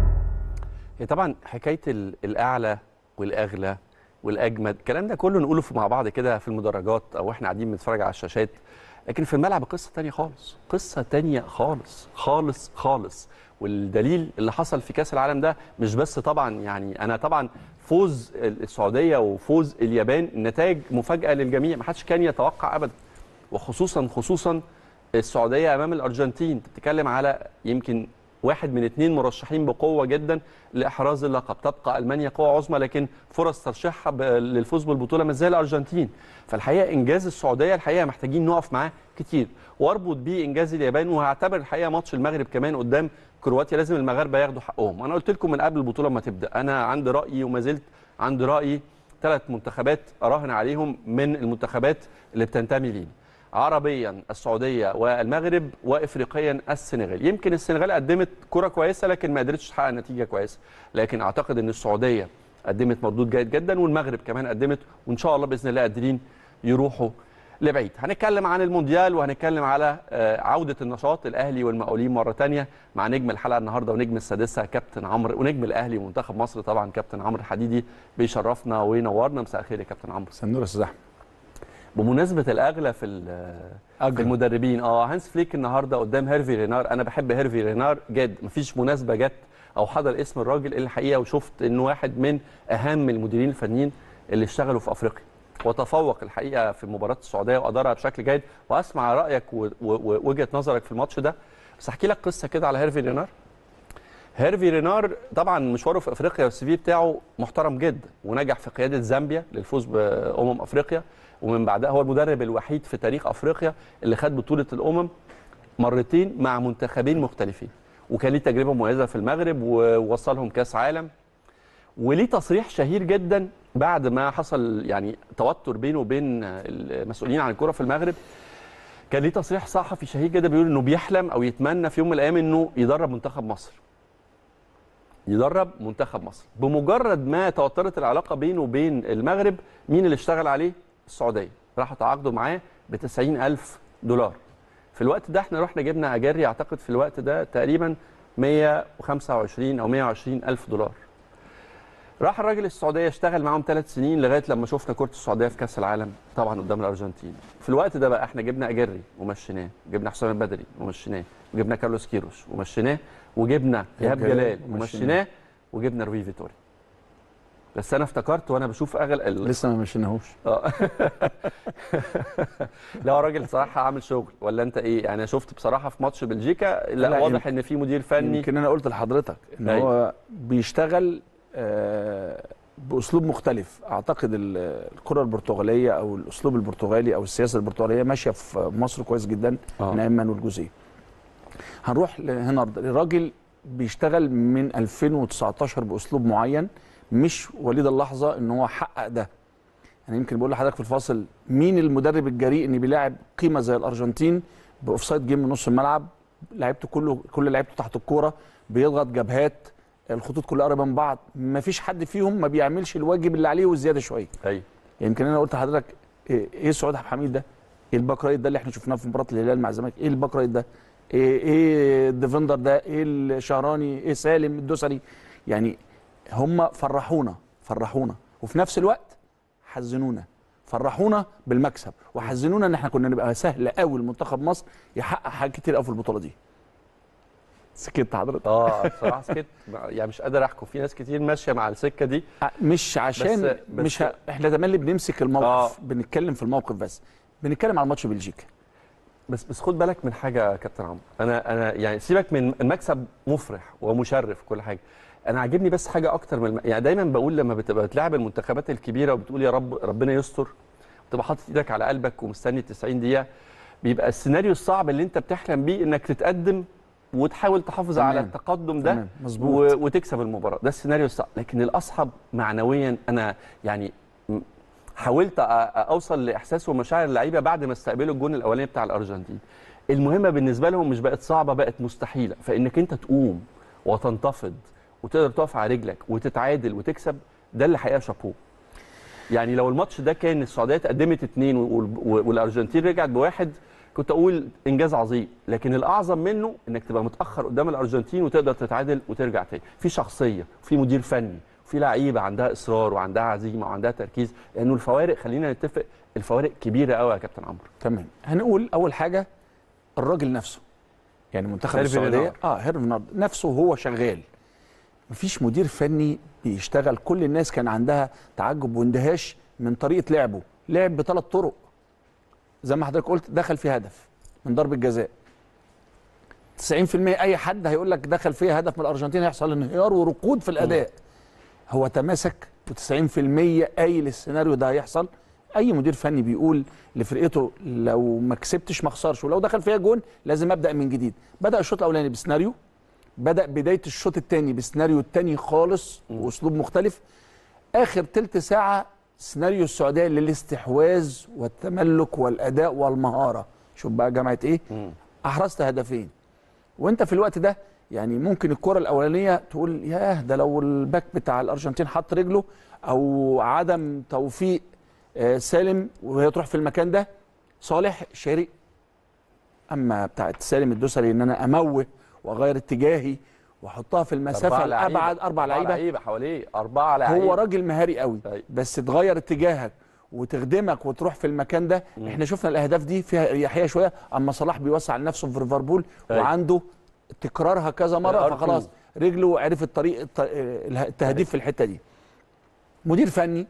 هي طبعا حكايه ال- الاعلى والاغلى والاجمد الكلام ده كله نقوله في- مع بعض كده في المدرجات او احنا قاعدين بنتفرج على الشاشات لكن في الملعب قصه تانية خالص قصه تانية خالص خالص خالص والدليل اللي حصل في كاس العالم ده مش بس طبعا يعني انا طبعا فوز السعوديه وفوز اليابان نتائج مفاجاه للجميع ما حدش كان يتوقع ابدا وخصوصا خصوصا السعوديه امام الارجنتين أنت بتتكلم على يمكن واحد من اثنين مرشحين بقوه جدا لاحراز اللقب تبقى المانيا قوه عظمى لكن فرص ترشيحها ب- للفوز بالبطوله مش زي الارجنتين فالحقيقه انجاز السعوديه الحقيقه محتاجين نقف معاه كتير واربط بيه انجاز اليابان وهعتبر الحقيقه ماتش المغرب كمان قدام كرواتيا لازم المغاربه ياخدوا حقهم وانا قلت لكم من قبل البطوله ما تبدا انا عندي رايي وما زلت عندي رايي ثلاث منتخبات اراهن عليهم من المنتخبات اللي بتنتمي لينا عربيا السعوديه والمغرب وافريقيا السنغال يمكن السنغال قدمت كره كويسه لكن ما قدرتش تحقق نتيجه كويسه لكن اعتقد ان السعوديه قدمت مردود جيد جدا والمغرب كمان قدمت وان شاء الله باذن الله قادرين يروحوا لبعيد هنتكلم عن المونديال وهنتكلم على آه، عوده النشاط الاهلي والمقاولين مره تانية مع نجم الحلقه النهارده ونجم السادسه كابتن عمرو ونجم الاهلي ومنتخب مصر طبعا كابتن عمرو الحديدي بيشرفنا وينورنا مساء الخير يا كابتن عمرو سنور يا استاذ احمد بمناسبه الاغلى في ال- في المدربين اه هانس فليك النهارده قدام هيرفي رينار انا بحب هيرفي رينار جد مفيش مناسبه جت او حضر اسم الراجل اللي الحقيقه وشفت انه واحد من اهم المديرين الفنيين اللي اشتغلوا في افريقيا وتفوق الحقيقه في مباراه السعوديه وادارها بشكل جيد واسمع رايك و- و- ووجهه نظرك في الماتش ده بس احكي لك قصه كده على هيرفي رينار هيرفي رينار طبعا مشواره في افريقيا والسي في بتاعه محترم جدا ونجح في قياده زامبيا للفوز بامم افريقيا ومن بعدها هو المدرب الوحيد في تاريخ افريقيا اللي خد بطوله الامم مرتين مع منتخبين مختلفين وكان ليه تجربه مميزه في المغرب ووصلهم كاس عالم وليه تصريح شهير جدا بعد ما حصل يعني توتر بينه وبين المسؤولين عن الكره في المغرب كان ليه تصريح صحفي شهير جدا بيقول انه بيحلم او يتمنى في يوم من الايام انه يدرب منتخب مصر يدرب منتخب مصر بمجرد ما توترت العلاقه بينه وبين المغرب مين اللي اشتغل عليه السعوديه راحوا تعاقدوا معاه ب ألف دولار في الوقت ده احنا رحنا جبنا اجاري اعتقد في الوقت ده تقريبا 125 او 120 الف دولار راح الراجل السعوديه اشتغل معاهم ثلاث سنين لغايه لما شفنا كره السعوديه في كاس العالم طبعا قدام الارجنتين في الوقت ده بقى احنا جبنا اجري ومشيناه جبنا حسام البدري ومشيناه وجبنا كارلوس كيروش ومشيناه وجبنا ايهاب جلال جلال ومشيناه. ومشيناه وجبنا روي فيتوري بس انا افتكرت وانا بشوف اغل ال- لسه ما مشيناهوش اه لا هو راجل صراحه عامل شغل ولا انت ايه يعني أنا شفت بصراحه في ماتش بلجيكا لا, لا، واضح ان في مدير فني يمكن انا قلت لحضرتك ان أيوة. هو بيشتغل آه، باسلوب مختلف اعتقد ال- الكره البرتغاليه او الاسلوب البرتغالي او السياسه البرتغاليه ماشيه في مصر كويس جدا آه. من ايمن والجزئيه هنروح لهنارده الراجل بيشتغل من 2019 باسلوب معين مش وليد اللحظه ان هو حقق ده يعني يمكن بقول لحضرتك في الفاصل مين المدرب الجريء ان بيلاعب قيمه زي الارجنتين باوفسايد جيم من نص الملعب لعيبته كله كل لعيبته تحت الكوره بيضغط جبهات الخطوط كلها قريبه من بعض ما فيش حد فيهم ما بيعملش الواجب اللي عليه والزياده شويه ايوه يمكن انا قلت لحضرتك ايه إيه سعود عبد الحميد ده ايه الباك رايت ده اللي احنا شفناه في مباراه الهلال مع الزمالك ايه الباك رايت ده ايه ايه الديفندر ده ايه الشهراني ايه سالم الدوسري يعني هم فرحونا فرحونا وفي نفس الوقت حزنونا فرحونا بالمكسب وحزنونا ان احنا كنا نبقى سهل قوي لمنتخب مصر يحقق حاجات كتير قوي في البطوله دي سكت حضرتك اه بصراحه سكت يعني مش قادر احكم في ناس كتير ماشيه مع السكه دي مش عشان بس- بس- مش ه... احنا تملي بنمسك الموقف آه. بنتكلم في الموقف بس بنتكلم على ماتش بلجيكا بس بس خد بالك من حاجه يا كابتن عمرو انا انا يعني سيبك من المكسب مفرح ومشرف كل حاجه انا عاجبني بس حاجه اكتر من الم... يعني دايما بقول لما بتبقى بتلعب المنتخبات الكبيره وبتقول يا رب ربنا يستر وتبقى حاطط ايدك على قلبك ومستني 90 دقيقه بيبقى السيناريو الصعب اللي انت بتحلم بيه انك تتقدم وتحاول تحافظ تمام. على التقدم ده تمام. مظبوط. و... وتكسب المباراه ده السيناريو الصعب لكن الاصعب معنويا انا يعني م- حاولت أ- أ- اوصل لاحساس ومشاعر اللعيبه بعد ما استقبلوا الجون الاولاني بتاع الارجنتين المهمه بالنسبه لهم مش بقت صعبه بقت مستحيله فانك انت تقوم وتنتفض وتقدر تقف على رجلك وتتعادل وتكسب ده اللي حقيقه شابوه يعني لو الماتش ده كان السعوديه اتقدمت اتنين وال- وال- والارجنتين رجعت بواحد كنت اقول انجاز عظيم لكن الاعظم منه انك تبقى متاخر قدام الارجنتين وتقدر تتعادل وترجع تاني في شخصيه في مدير فني في لعيبه عندها اصرار وعندها عزيمه وعندها تركيز لانه الفوارق خلينا نتفق الفوارق كبيره قوي يا كابتن عمرو تمام هنقول اول حاجه الراجل نفسه يعني منتخب هيرفي السعوديه رينارد. اه هيرفي رينارد نفسه هو شغال مفيش مدير فني بيشتغل كل الناس كان عندها تعجب واندهاش من طريقه لعبه لعب بثلاث طرق زي ما حضرتك قلت دخل فيه هدف من ضربه جزاء 90% اي حد هيقول لك دخل فيه هدف من الارجنتين هيحصل انهيار وركود في الاداء هو تماسك و90% قايل السيناريو ده هيحصل اي مدير فني بيقول لفرقته لو ما كسبتش ما اخسرش ولو دخل فيها جون لازم ابدا من جديد بدا الشوط الاولاني بسيناريو بدا بدايه الشوط الثاني بسيناريو الثاني خالص واسلوب مختلف اخر تلت ساعه سيناريو السعوديه للاستحواذ والتملك والاداء والمهاره شوف بقى جامعه ايه احرزت هدفين وانت في الوقت ده يعني ممكن الكره الاولانيه تقول ياه ده لو الباك بتاع الارجنتين حط رجله او عدم توفيق آه، سالم وهي تروح في المكان ده صالح شاري اما بتاعت سالم الدوسري ان انا اموه واغير اتجاهي واحطها في المسافه أربعة لعيبة. الابعد اربع لعيبه لعيبه حواليه اربعه لعيبه هو راجل مهاري قوي أيوة. بس تغير اتجاهك وتخدمك وتروح في المكان ده احنا شفنا الاهداف دي فيها اريحيه شويه اما صلاح بيوسع لنفسه في ليفربول أيوة. وعنده تكرارها كذا مره الأر2. فخلاص رجله عرف الطريق الط- اله- التهديف في الحته دي مدير فني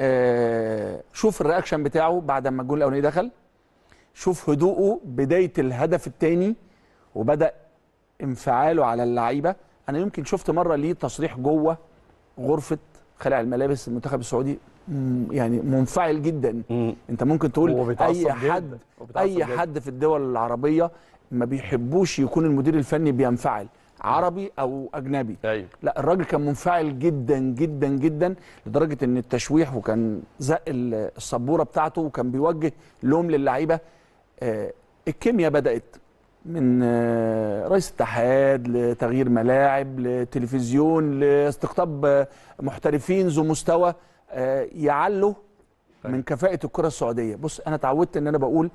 آه شوف الرياكشن بتاعه بعد ما الجول الاولاني دخل شوف هدوءه بدايه الهدف الثاني وبدا انفعاله على اللعيبه انا يمكن شفت مره ليه تصريح جوه غرفه خلع الملابس المنتخب السعودي مم، يعني منفعل جدا مم. انت ممكن تقول هو بيتعصب اي جداً. حد هو بيتعصب اي جداً. حد في الدول العربيه ما بيحبوش يكون المدير الفني بينفعل عربي او اجنبي ايوه لا الراجل كان منفعل جدا جدا جدا لدرجه ان التشويح وكان زق ال- السبوره بتاعته وكان بيوجه لوم للعيبه آه، الكيمياء بدات من آه، رئيس اتحاد لتغيير ملاعب لتلفزيون لاستقطاب آه، محترفين ذو مستوى آه، يعلوا من كفاءه الكره السعوديه بص انا اتعودت ان انا بقول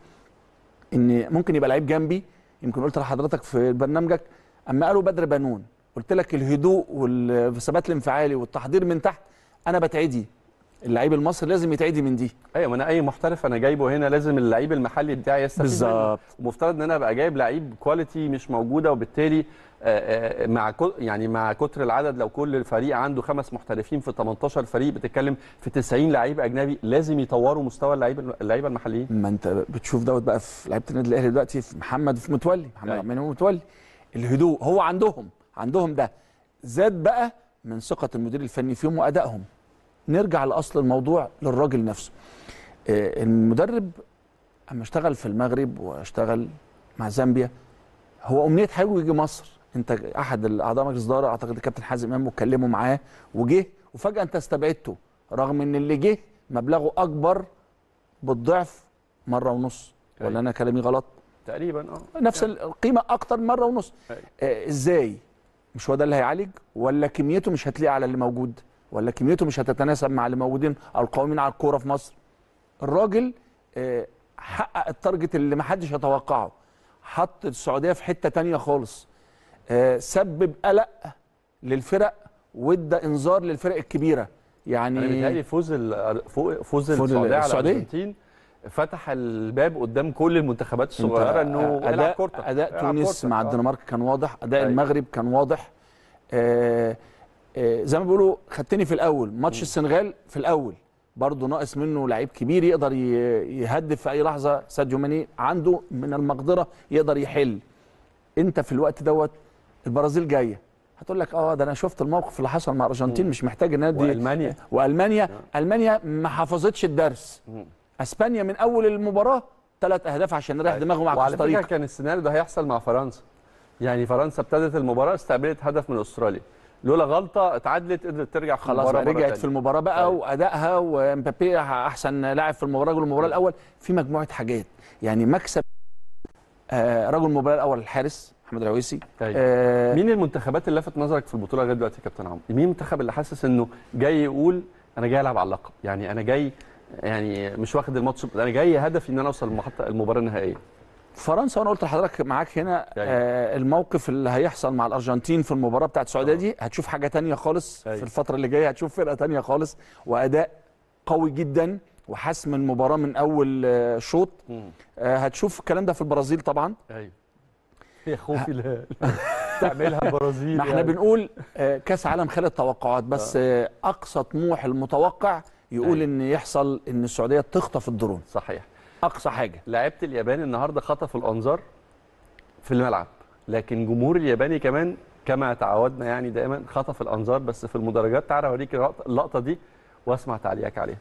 ان ممكن يبقى لعيب جنبي يمكن قلت لحضرتك في برنامجك اما قالوا بدر بنون قلت لك الهدوء والثبات الانفعالي والتحضير من تحت انا بتعدي اللعيب المصري لازم يتعدي من دي ايوه ما انا اي محترف انا جايبه هنا لازم اللعيب المحلي بتاعي يستفيد منه. بالظبط. ومفترض ان انا ابقى جايب لعيب كواليتي مش موجوده وبالتالي آه، آه، مع كل يعني مع كتر العدد لو كل فريق عنده خمس محترفين في 18 فريق بتتكلم في 90 لعيب اجنبي لازم يطوروا مستوى اللعيبه اللعيبه المحليين ما انت بتشوف دوت بقى في لعيبه النادي الاهلي دلوقتي في محمد وفي متولي محمد أيوة. عبد المنعم ومتولي الهدوء هو عندهم عندهم ده زاد بقى من ثقه المدير الفني فيهم وادائهم نرجع لاصل الموضوع للراجل نفسه آه، المدرب اما اشتغل في المغرب واشتغل مع زامبيا هو امنيه حلو يجي مصر انت احد الاعضاء مجلس الاداره اعتقد الكابتن حازم امام واتكلموا معاه وجه وفجاه انت استبعدته رغم ان اللي جه مبلغه اكبر بالضعف مره ونص ولا أيوة. انا كلامي غلط تقريبا اه نفس القيمه اكتر من مره ونص أيوة. آه ازاي مش هو ده اللي هيعالج ولا كميته مش هتلاقي على اللي موجود ولا كميته مش هتتناسب مع اللي موجودين او القائمين على الكوره في مصر الراجل آه، حقق التارجت اللي ما حدش يتوقعه حط السعوديه في حته تانية خالص آه، سبب قلق للفرق وادى انذار للفرق الكبيره يعني انا بيتهيألي فوز ال- فوز فوز السعوديه على السعودية. الارجنتين فتح الباب قدام كل المنتخبات الصغيره انه العب اداء كورتك اداء العب تونس كورتك. مع آه. الدنمارك كان واضح اداء أيوة. المغرب كان واضح آه آه زي ما بيقولوا خدتني في الاول ماتش السنغال في الاول برضه ناقص منه لعيب كبير يقدر ي- يهدف في اي لحظه ساديو ماني عنده من المقدره يقدر يحل انت في الوقت دوت البرازيل جايه هتقول لك اه ده انا شفت الموقف اللي حصل مع الارجنتين مش محتاج النادي والمانيا والمانيا المانيا ما حفظتش الدرس مم. اسبانيا من اول المباراه ثلاث اهداف عشان نريح دماغه مع وعلى فكره كوستاريكا كان السيناريو ده هيحصل مع فرنسا يعني فرنسا ابتدت المباراه استقبلت هدف من استراليا لولا غلطه اتعادلت قدرت ترجع في خلاص المباراه بقى مرة رجعت تانية. في المباراه بقى طيب. وادائها ومبابي احسن لاعب في المباراه رجل المباراه الاول في مجموعه حاجات يعني مكسب آه رجل المباراه الاول الحارس محمد العويسي طيب. آه مين المنتخبات اللي لفت نظرك في البطوله لغايه دلوقتي يا كابتن عمرو؟ مين المنتخب اللي حاسس انه جاي يقول انا جاي العب على اللقب؟ يعني انا جاي يعني مش واخد الماتش انا جاي هدفي ان انا اوصل لمحطه المباراه النهائيه. فرنسا وانا قلت لحضرتك معاك هنا أيوة. آه الموقف اللي هيحصل مع الارجنتين في المباراه بتاعت السعوديه دي هتشوف حاجه تانية خالص أيوة. في الفتره اللي جايه هتشوف فرقه تانية خالص واداء قوي جدا وحسم المباراه من اول آه شوط آه هتشوف الكلام ده في البرازيل طبعا ايوه يا خوفي لا تعملها البرازيل ما احنا يعني. بنقول آه، كاس عالم خلال التوقعات بس آه، اقصى طموح المتوقع يقول أيوة. ان يحصل ان السعوديه تخطف الدرون صحيح اقصى حاجه لعيبه اليابان النهارده خطفوا الانظار في الملعب لكن جمهور الياباني كمان كما تعودنا يعني دائما خطف الانظار بس في المدرجات تعالى اوريك اللقطة- اللقطه دي واسمع تعليقك عليها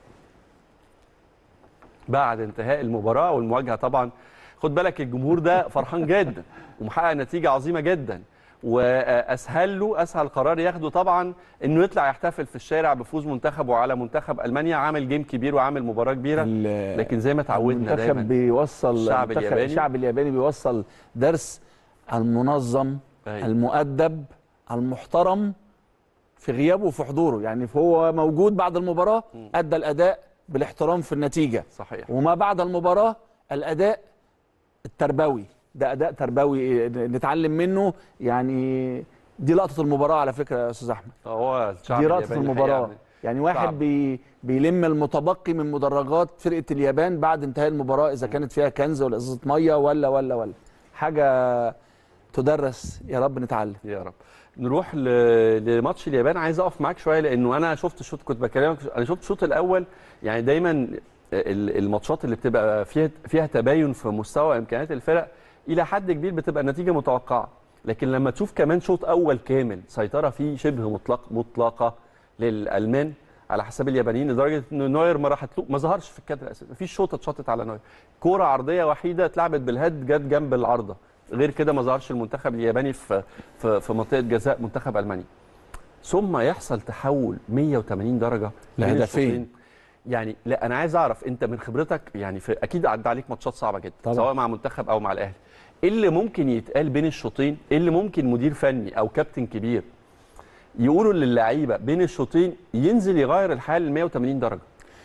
بعد انتهاء المباراه والمواجهه طبعا خد بالك الجمهور ده فرحان جدا ومحقق نتيجه عظيمه جدا واسهل له اسهل قرار ياخده طبعا انه يطلع يحتفل في الشارع بفوز منتخبه على منتخب المانيا عامل جيم كبير وعامل مباراه كبيره ال- لكن زي ما اتعودنا المنتخب دايما بيوصل الشعب المنتخب- الياباني. الشعب الياباني بيوصل درس المنظم أيوة. المؤدب المحترم في غيابه وفي حضوره يعني هو موجود بعد المباراه ادى الاداء بالاحترام في النتيجه صحيح وما بعد المباراه الاداء التربوي ده اداء تربوي نتعلم منه يعني دي لقطه المباراه على فكره يا استاذ احمد هو الشعب دي لقطه الياباني المباراه الحقيقة يعني واحد صعب. بي بيلم المتبقي من مدرجات فرقه اليابان بعد انتهاء المباراه اذا كانت فيها كنز ولا ازازه ميه ولا ولا ولا حاجه تدرس يا رب نتعلم يا رب نروح ل- لماتش اليابان عايز اقف معاك شويه لانه انا شفت الشوط كنت بكلمك انا شفت الشوط الاول يعني دايما ال- الماتشات اللي بتبقى فيها فيها تباين في مستوى امكانيات الفرق الى حد كبير بتبقى النتيجه متوقعه لكن لما تشوف كمان شوط اول كامل سيطره فيه شبه مطلق مطلقه للالمان على حساب اليابانيين لدرجه ان نوير ما راحت له ما ظهرش في الكادر الاساسي مفيش شوطه اتشطت على نوير كوره عرضيه وحيده اتلعبت بالهيد جت جنب العارضه غير كده ما ظهرش المنتخب الياباني في في, في منطقه جزاء منتخب المانيا ثم يحصل تحول 180 درجه بين لهدفين. الشوطين. يعني لا انا عايز اعرف انت من خبرتك يعني في اكيد عدى عليك ماتشات صعبه جدا طبعا. سواء مع منتخب او مع الاهلي ايه اللي ممكن يتقال بين الشوطين ايه اللي ممكن مدير فني او كابتن كبير يقولوا للعيبه بين الشوطين ينزل يغير الحال ل 180 درجه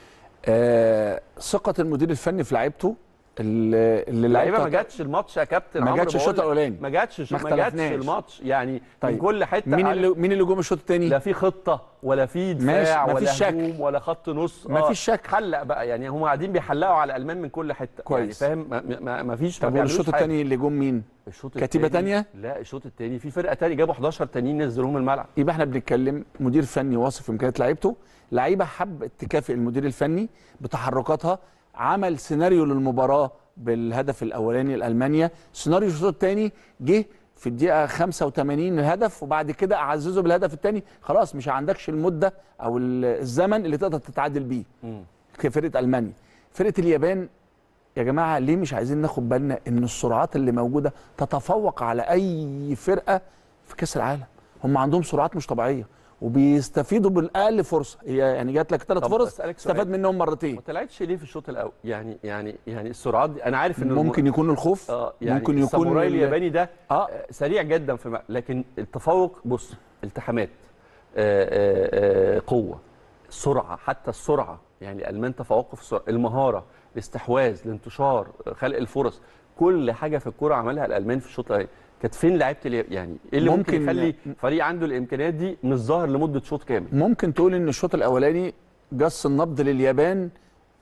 آه ثقه المدير الفني في لعيبته اللي اللي اللعيبه ما لعيبته جاتش الماتش يا كابتن ما عمرو جاتش بقول الشوط لك. الأولاني. ما جاتش ما ما جاتش اختلفناش. الماتش يعني من طيب. كل حته مين عارف- اللي مين اللي جم الشوط الثاني لا في خطه ولا في ماشي، دفاع مفيش ولا شك. هجوم ولا خط نص مفيش شك. حلق بقى يعني هم قاعدين بيحلقوا على الالمان من كل حته كويس. يعني فاهم ما- ما ما فيش ما طب بيعملوش والشوط حاجة. الثاني اللي جم مين الشوط كتيبة التاني- تانية؟ لا الشوط الثاني في فرقه ثانيه جابوا 11 تانيين نزلوهم الملعب يبقى احنا بنتكلم مدير فني واثق في امكانيات لعيبته لعيبه حب تكافئ المدير الفني بتحركاتها عمل سيناريو للمباراه بالهدف الاولاني لالمانيا سيناريو الشوط الثاني جه في الدقيقه 85 الهدف وبعد كده اعززه بالهدف الثاني خلاص مش عندكش المده او ال- الزمن اللي تقدر تتعادل بيه كفرقه المانيا فرقه اليابان يا جماعه ليه مش عايزين ناخد بالنا ان السرعات اللي موجوده تتفوق على اي فرقه في كاس العالم هم عندهم سرعات مش طبيعيه وبيستفيدوا بالاقل فرصه هي يعني جات لك ثلاث طب فرص أسألك سؤال. استفاد منهم مرتين ما طلعتش ليه في الشوط الاول يعني يعني يعني السرعات دي انا عارف ان ممكن يكون الخوف اه يعني ممكن يكون الساموراي ال- الياباني ده اه آه، سريع جدا في م... لكن التفوق بص التحامات آه، آه، آه، قوه سرعه حتى السرعه يعني الالمان تفوقوا في السرعه المهاره الاستحواذ الانتشار خلق الفرص كل حاجه في الكوره عملها الالمان في الشوط الاولاني كانت فين لعيبه الياب- يعني ايه اللي ممكن, ممكن- يخلي فريق عنده الامكانيات دي مش ظاهر لمده شوط كامل ممكن تقول ان الشوط الاولاني جس النبض لليابان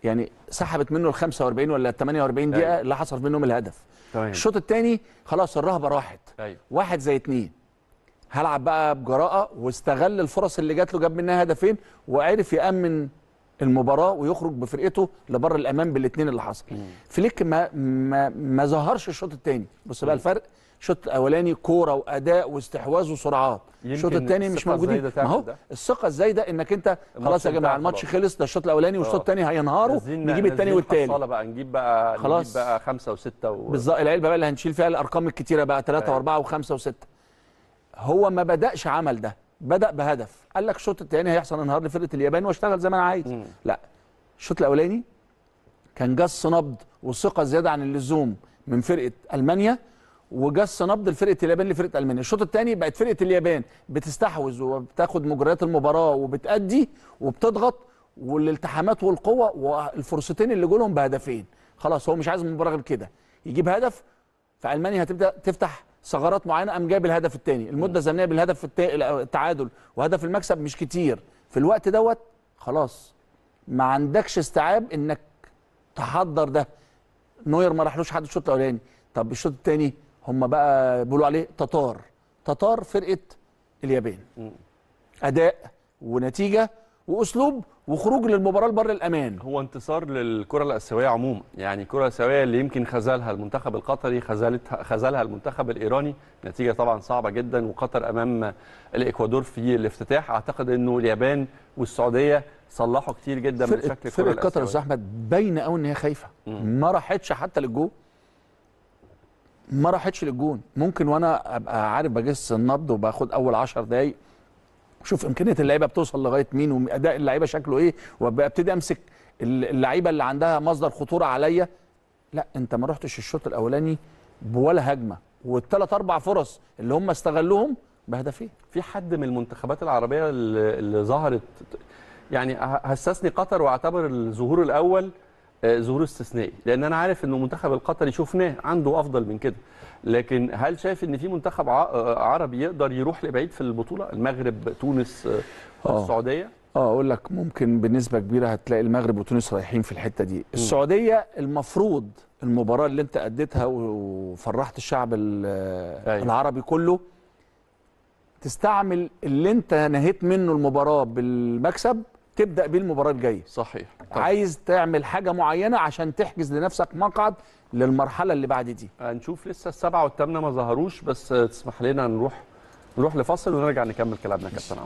يعني سحبت منه ال 45 ولا ال 48 دقيقه أيوة. اللي حصل منهم الهدف تمام الشوط الثاني خلاص الرهبه راحت ايوه واحد زي اتنين هلعب بقى بجراءه واستغل الفرص اللي جات له جاب منها هدفين وعرف يامن المباراه ويخرج بفرقته لبر الامان بالاثنين اللي حصل فليك ما ما ما ظهرش الشوط الثاني بص بقى الفرق الشوط الاولاني كوره واداء واستحواذ وسرعات الشوط يمكن الثاني مش الثقة موجودين الزايدة ما هو تعمل ده. الثقه الزايده انك انت الماتش خلاص يا جماعه انتهى الماتش خلاص. خلص ده الشوط الاولاني والشوط آه. الثاني هينهاروا نازلين- نجيب الثاني نازلين والثالث حصالة بقى نجيب بقى خلاص. نجيب بقى خمسة وستة و... بالظبط العلبه بقى اللي هنشيل فيها الارقام الكتيره بقى ثلاثة أيوة. واربعة وخمسة وستة هو ما بداش عمل ده بدا بهدف قال لك الشوط الثاني هيحصل انهار لفرقه اليابان واشتغل زي ما انا عايز مم. لا الشوط الاولاني كان جس نبض وثقه زياده عن اللزوم من فرقه المانيا وجس نبض لفرقه اليابان لفرقه المانيا الشوط الثاني بقت فرقه اليابان بتستحوذ وبتاخد مجريات المباراه وبتأدي وبتضغط والالتحامات والقوه والفرصتين اللي جولهم بهدفين خلاص هو مش عايز من المباراه غير كده يجيب هدف فالمانيا هتبدا تفتح ثغرات معينه قام جايب الهدف الثاني المده الزمنيه بالهدف التا- التعادل وهدف المكسب مش كتير في الوقت دوت خلاص ما عندكش استيعاب انك تحضر ده نوير ما راحلوش حد الشوط الاولاني طب الشوط الثاني هم بقى بيقولوا عليه تتار تتار فرقه اليابان اداء ونتيجه واسلوب وخروج للمباراه لبر الامان هو انتصار للكرة الآسيوية عموما يعني الكرة الآسيوية اللي يمكن خذلها المنتخب القطري خذلتها خذلها المنتخب الإيراني نتيجة طبعا صعبة جدا وقطر أمام الإكوادور في الافتتاح أعتقد أنه اليابان والسعودية صلحوا كتير جدا من فرقه شكل الكرة فرقه قطر يا الآسيوية استاذ احمد باينه قوي ان هي خايفه ما راحتش حتى للجون ما راحتش للجون ممكن وانا ابقى عارف بجس النبض وباخد اول 10 دقايق شوف امكانيه اللعيبه بتوصل لغايه مين واداء اللعيبه شكله ايه وابتدي امسك اللعيبه اللي عندها مصدر خطوره عليا لا انت ما رحتش الشوط الاولاني بولا هجمه والثلاث اربع فرص اللي هم استغلوهم بهدفين في حد من المنتخبات العربية اللي اللي ظهرت يعني ه- هستثني قطر واعتبر الظهور الأول آه، ظهور استثنائي لأن أنا عارف أنه المنتخب القطري شفناه عنده أفضل من كده لكن هل شايف ان في منتخب ع- آه، عربي يقدر يروح لبعيد في البطوله المغرب تونس آه، آه. السعوديه اه اقول لك ممكن بنسبه كبيره هتلاقي المغرب وتونس رايحين في الحته دي السعوديه المفروض المباراه اللي انت اديتها وفرحت الشعب ال- أيوة. العربي كله تستعمل اللي انت نهيت منه المباراه بالمكسب تبدا بيه المباراه الجايه صحيح عايز تعمل حاجه معينه عشان تحجز لنفسك مقعد للمرحله اللي بعد دي هنشوف لسه السبعه والثامنه ما ظهروش بس آه، تسمح لنا نروح نروح لفاصل ونرجع نكمل كلامنا يا كابتن عمرو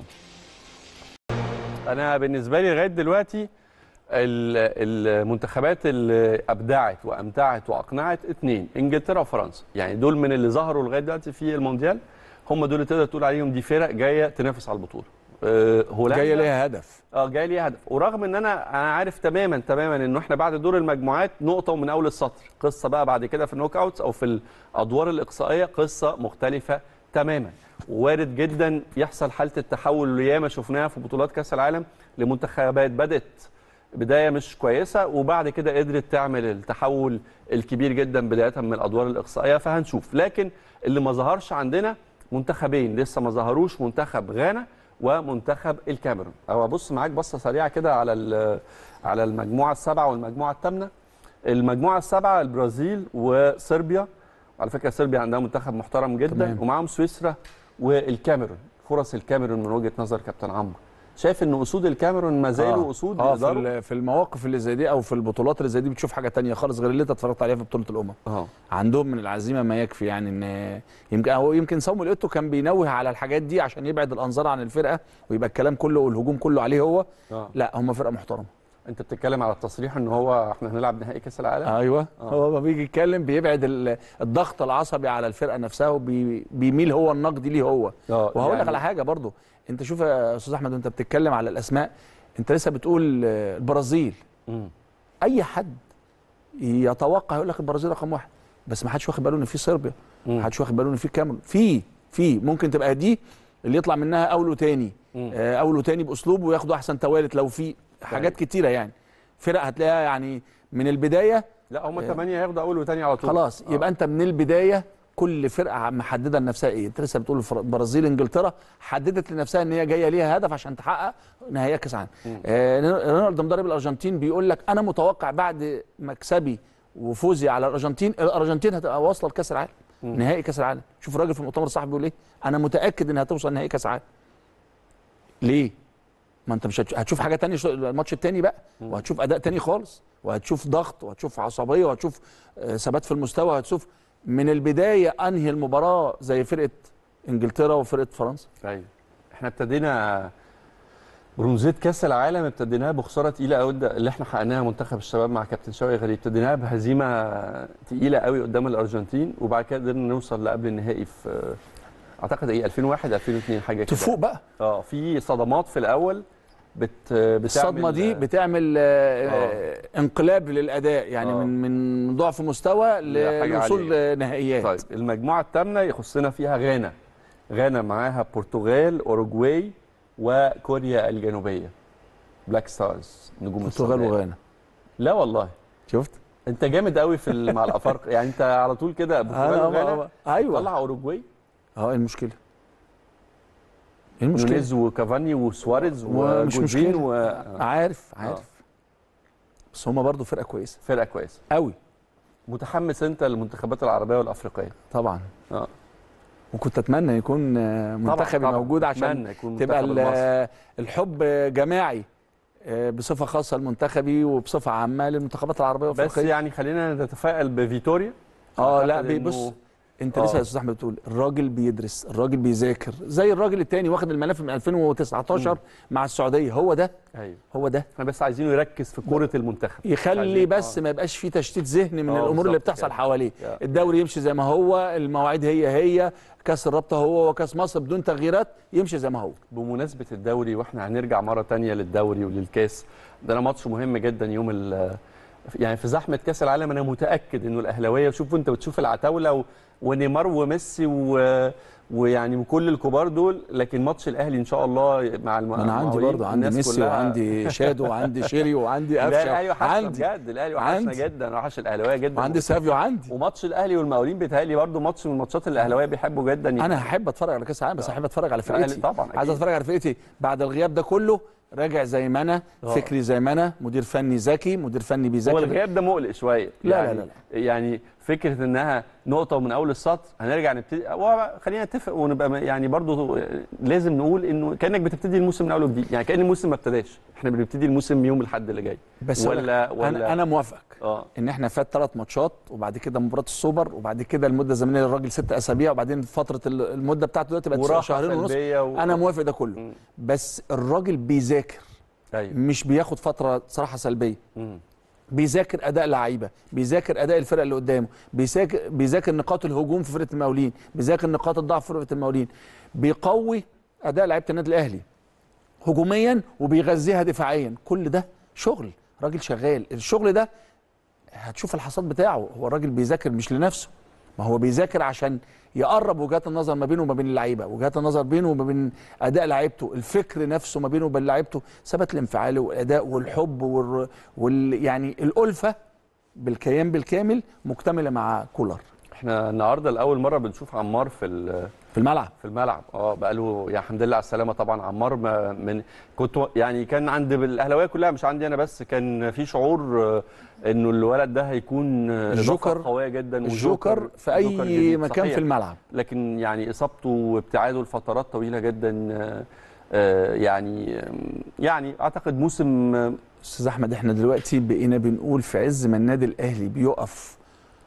انا بالنسبه لي لغايه دلوقتي ال- المنتخبات اللي ابدعت وامتعت واقنعت اثنين انجلترا وفرنسا يعني دول من اللي ظهروا لغايه دلوقتي في المونديال هم دول اللي تقدر تقول عليهم دي فرق جايه تنافس على البطوله آه، هولندا جايه ليها هدف اه جاي لي هدف ورغم ان انا انا عارف تماما تماما انه احنا بعد دور المجموعات نقطه ومن اول السطر قصه بقى بعد كده في النوك اوتس او في الادوار الاقصائيه قصه مختلفه تماما وارد جدا يحصل حاله التحول اللي ياما شفناها في بطولات كاس العالم لمنتخبات بدات بدايه مش كويسه وبعد كده قدرت تعمل التحول الكبير جدا بدايه من الادوار الاقصائيه فهنشوف لكن اللي ما ظهرش عندنا منتخبين لسه ما ظهروش منتخب غانا ومنتخب الكاميرون او ابص معاك بصه سريعه كده على ال- على المجموعه السبعه والمجموعه الثامنه المجموعه السبعه البرازيل وصربيا على فكره صربيا عندها منتخب محترم جدا تمام. ومعاهم سويسرا والكاميرون فرص الكاميرون من وجهه نظر كابتن عمرو شايف ان اسود الكاميرون ما زالوا اسود اه في, يقدروا ال- في المواقف اللي زي دي او في البطولات اللي زي دي بتشوف حاجه تانية خالص غير اللي انت اتفرجت عليها في بطوله الامم اه عندهم من العزيمه ما يكفي يعني ان يمكن هو يمكن صامويل ايتو كان بينوه على الحاجات دي عشان يبعد الانظار عن الفرقه ويبقى الكلام كله والهجوم كله عليه هو اه لا هم فرقه محترمه انت بتتكلم على التصريح ان هو احنا هنلعب نهائي كاس العالم ايوه آه. هو ما بيجي يتكلم بيبعد ال- الضغط العصبي على الفرقه نفسها وبيميل هو النقد ليه هو اه وهقول لك يعني- على حاجه برضو انت شوف يا استاذ احمد وانت بتتكلم على الاسماء انت لسه بتقول آه، البرازيل مم. اي حد يتوقع يقول لك البرازيل رقم واحد بس ما حدش واخد باله ان في صربيا مم. ما حدش واخد باله ان في كاميرون في في ممكن تبقى دي اللي يطلع منها اول وتاني مم. آه، اول وتاني باسلوب وياخدوا احسن توالت لو في حاجات كتيره يعني فرق هتلاقيها يعني من البدايه لا هم آه. ثمانيه هياخدوا اول وثاني على طول خلاص آه. يبقى انت من البدايه كل فرقه محدده لنفسها ايه انت لسه بتقول الفر- البرازيل انجلترا حددت لنفسها ان هي جايه ليها هدف عشان تحقق نهائيات كاس العالم آه رونالدو مدرب الارجنتين بيقول لك انا متوقع بعد مكسبي وفوزي على الارجنتين الارجنتين هتبقى واصله لكاس العالم نهائي كاس العالم شوف الراجل في المؤتمر الصحفي بيقول ايه انا متاكد انها هتوصل نهائي كاس العالم ليه ما انت مش هتش- هتشوف حاجه تانية شو- الماتش التاني بقى وهتشوف اداء تاني خالص وهتشوف ضغط وهتشوف عصبيه وهتشوف آه، ثبات في المستوى وهتشوف من البدايه انهي المباراه زي فرقه انجلترا وفرقه فرنسا ايوه احنا ابتدينا برونزيه كاس العالم ابتديناها بخساره تقيله قوي اللي احنا حققناها منتخب الشباب مع كابتن شوقي غريب ابتديناها بهزيمه تقيله قوي قدام الارجنتين وبعد كده قدرنا نوصل لقبل النهائي في اعتقد ايه 2001 2002 حاجه كده تفوق بقى اه في صدمات في الاول بت بتعمل الصدمه دي بتعمل آه، آه، انقلاب للاداء يعني آه. من من ضعف مستوى ل- حاجة للوصول عالية. لنهائيات طيب المجموعه الثامنه يخصنا فيها غانا غانا معاها البرتغال اوروجواي وكوريا الجنوبيه بلاك ستارز نجوم البرتغال السوداء. وغانا لا والله شفت انت جامد قوي في ال- مع الافارقه يعني انت على طول كده برتغال آه، وغانا آه، آه، ايوه طلع اوروجواي اه ايه المشكله ايه المشكله نونيز وكافاني وسواريز ومش وجودين مشكلة. وفرقه عارف عارف بس هما برضو فرقه كويسه كويسه قوي متحمس انت للمنتخبات العربيه والافريقيه طبعا اه وكنت اتمنى يكون آه، منتخبي طبعاً، موجود عشان أتمنى يكون تبقى منتخب ال- المصري. الحب جماعي آه، بصفه خاصه لمنتخبي وبصفه عامه للمنتخبات العربيه بس والافريقيه يعني خلينا نتفائل بفيتوريا اه لا أعتقد بي- إنه- بص انت آه. لسه يا استاذ احمد بتقول الراجل بيدرس الراجل بيذاكر زي الراجل التاني واخد الملف من 2019 مع السعوديه هو ده ايوه هو ده احنا بس عايزينه يركز في كوره المنتخب يخلي عايزين- بس آه. ما يبقاش في تشتيت ذهني من آه، الامور اللي بالظبط بتحصل كده. حواليه يا. الدوري يمشي زي ما هو المواعيد هي هي كاس الرابطه هو وكاس مصر بدون تغييرات يمشي زي ما هو بمناسبه الدوري واحنا هنرجع مره تانية للدوري وللكاس ده ماتش مهم جدا يوم ال يعني في زحمه كاس العالم انا متاكد انه الاهلاويه شوف انت بتشوف العتاوله و... ونيمار وميسي و... ويعني وكل الكبار دول لكن ماتش الاهلي ان شاء الله مع الم... انا عندي المقاولين، برضه عندي الناس ميسي كلها- وعندي شادو وعندي شيري وعندي لا قفشه الاهلي وحشنا عندي بجد الاهلي وحشنا عندي. جدا وحش الاهلاويه جدا وعندي سافيو عندي وماتش الاهلي والمقاولين بيتهيألي برضه ماتش من الماتشات اللي الاهلاويه بيحبوا جدا انا هحب اتفرج على كاس العالم بس هحب اتفرج على الأهلي فرقتي طبعاً، عايز أكيد. اتفرج على فرقتي بعد الغياب ده كله راجع زي ما انا آه. فكري زي ما انا مدير فني ذكي مدير فني هو بيذاكر الغياب ده مقلق شويه لا، يعني لا، لا، يعني فكره انها نقطه ومن اول السطر هنرجع نبتدي هو خلينا نتفق ونبقى م- يعني برضو لازم نقول انه كانك بتبتدي الموسم من اول وجديد يعني كان الموسم ما ابتداش احنا بنبتدي الموسم يوم الاحد اللي جاي بس أقول لك، ولا ولا انا انا موافقك اه ان احنا فات ثلاث ماتشات وبعد كده مباراه السوبر وبعد كده المده الزمنيه للراجل ست اسابيع وبعدين فتره ال- المده بتاعته دلوقتي بقت وراحة شهرين ونص سلبية و... انا موافق ده كله مم. بس الراجل بيذاكر ايوه مش بياخد فتره صراحه سلبيه مم. بيذاكر اداء لعيبه بيذاكر اداء الفرق اللي قدامه بيذاكر بيذاكر نقاط الهجوم في فرقه المقاولين بيذاكر نقاط الضعف في فرقه المقاولين بيقوي اداء لعيبه النادي الاهلي هجوميا وبيغذيها دفاعيا كل ده شغل راجل شغال الشغل ده هتشوف الحصاد بتاعه هو الراجل بيذاكر مش لنفسه ما هو بيذاكر عشان يقرب وجهات النظر ما بينه وما بين اللعيبه وجهات النظر بينه وما بين اداء لعيبته الفكر نفسه ما بينه وبين لعيبته ثبات الانفعالي والاداء والحب وال... وال... يعني الالفه بالكيان بالكامل مكتمله مع كولر احنا النهارده لاول مره بنشوف عمار في ال- في الملعب في الملعب اه بقاله يا الحمد لله على السلامه طبعا عمار ما من كنت و- يعني كان عند الاهلاويه كلها مش عندي انا بس كان في شعور آه، انه الولد ده هيكون آه، إضافة الجوكر- قويه جدا الجوكر في اي جوكر جديد، مكان صحيح. في الملعب لكن يعني اصابته وابتعاده لفترات طويله جدا آه، آه، يعني آم، يعني اعتقد موسم آه، استاذ احمد احنا دلوقتي بقينا بنقول في عز ما النادي الاهلي بيقف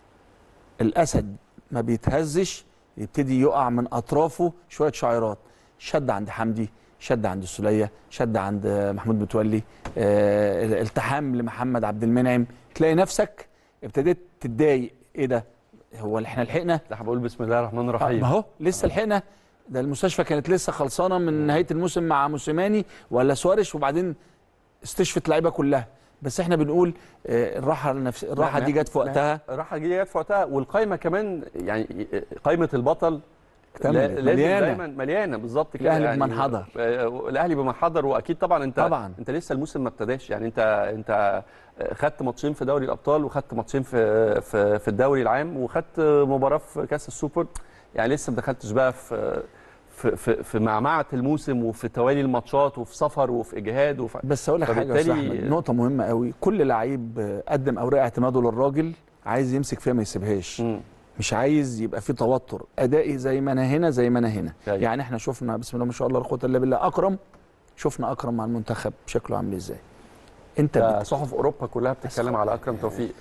الاسد ما بيتهزش يبتدي يقع من اطرافه شويه شعيرات شد عند حمدي شد عند السوليه شد عند محمود متولي آه، التحام لمحمد عبد المنعم تلاقي نفسك ابتديت تتضايق ايه ده هو اللي احنا لحقنا ده بقول بسم الله الرحمن آه، الرحيم ما هو لسه لحقنا ده المستشفى كانت لسه خلصانه من نهايه الموسم مع موسيماني ولا سوارش وبعدين استشفت اللعيبه كلها بس احنا بنقول آه، الراحه النفس الراحه لا، دي ما- جت في ما- وقتها الراحه دي جت في وقتها والقايمه كمان يعني قايمه البطل اكتملت لا- لازم مليانة. دايما مليانه بالظبط كده الأهلي بمن حضر. آه، الاهلي بمن حضر واكيد طبعا انت طبعاً. انت لسه الموسم ما ابتداش يعني انت انت خدت ماتشين في دوري الابطال وخدت ماتشين في في في الدوري العام وخدت مباراه في كاس السوبر يعني لسه ما دخلتش بقى في في في, في معمعه الموسم وفي توالي الماتشات وفي سفر وفي اجهاد وفي بس اقول لك حاجه يا أستاذ فبالتالي- احمد نقطه مهمه قوي كل لعيب آه، قدم اوراق اعتماده للراجل عايز يمسك فيها ما يسيبهاش مم. مش عايز يبقى في توتر ادائي زي ما انا هنا زي ما انا هنا أيوة. يعني احنا شفنا بسم الله ما شاء الله لا قوه الا بالله اكرم شفنا اكرم مع المنتخب شكله عامل ازاي انت ده بت... صحف اوروبا كلها بتتكلم على اكرم توفيق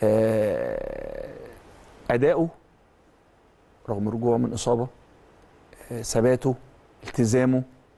آه، اداؤه رغم رجوعه من اصابه آه، ثباته التزامه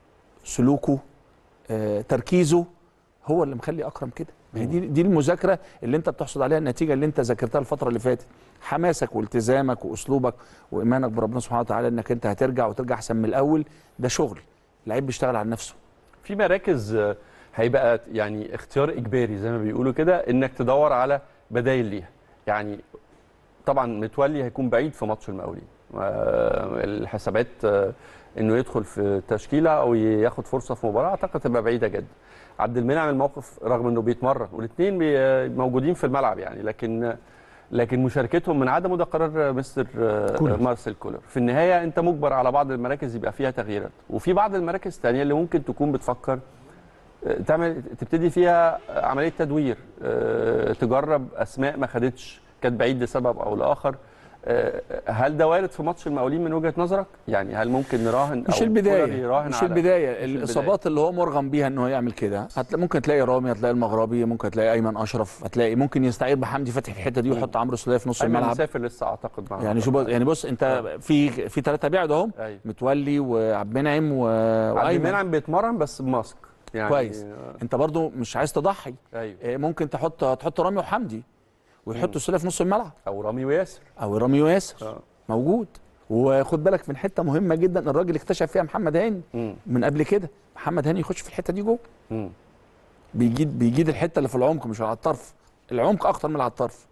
سلوكه آه، تركيزه هو اللي مخلي اكرم كده ما هي دي دي المذاكره اللي انت بتحصد عليها النتيجه اللي انت ذاكرتها الفتره اللي فاتت حماسك والتزامك واسلوبك وايمانك بربنا سبحانه وتعالى انك انت هترجع وترجع احسن من الاول ده شغل لعيب بيشتغل على نفسه في مراكز آه، هيبقى يعني اختيار اجباري زي ما بيقولوا كده انك تدور على بدايل ليها يعني طبعا متولي هيكون بعيد في ماتش المقاولين آه، الحسابات آه، انه يدخل في تشكيله او ياخد فرصه في مباراه اعتقد تبقى بعيده جدا عبد المنعم الموقف رغم انه بيتمرن والاثنين موجودين في الملعب يعني لكن لكن مشاركتهم من عدمه ده قرار مستر آه، كولر. مارسيل كولر في النهايه انت مجبر على بعض المراكز يبقى فيها تغييرات وفي بعض المراكز الثانيه اللي ممكن تكون بتفكر آه، تعمل تبتدي فيها عمليه تدوير آه، تجرب اسماء ما خدتش كانت بعيد لسبب او لاخر آه، هل ده وارد في ماتش المقاولين من وجهه نظرك؟ يعني هل ممكن نراهن مش أو كولر البدايه يراهن مش على البدايه البداية. الاصابات اللي هو مرغم بيها ان هو يعمل كده هتلا ممكن تلاقي رامي هتلاقي المغربي ممكن تلاقي ايمن اشرف هتلاقي ممكن يستعير بحمدي فتحي في الحته دي ويحط عمرو سوليه في نص ايمن الملعب مسافر لسه اعتقد مع يعني شو بص يعني بص انت في في ثلاثه بعد اهم ايوه متولي وعبد المنعم و- عبد وايمن المنعم بيتمرن بس بماسك يعني كويس. آه، انت برضو مش عايز تضحي ايوه اه، ممكن تحط تحط رامي وحمدي ويحطوا سوليه في نص الملعب او رامي وياسر او رامي وياسر اه موجود وخد بالك من حته مهمه جدا الراجل اكتشف فيها محمد هاني مم. من قبل كده محمد هاني يخش في الحته دي جوه مم. بيجيد بيجيد الحته اللي في العمق مش على الطرف العمق اكتر من على الطرف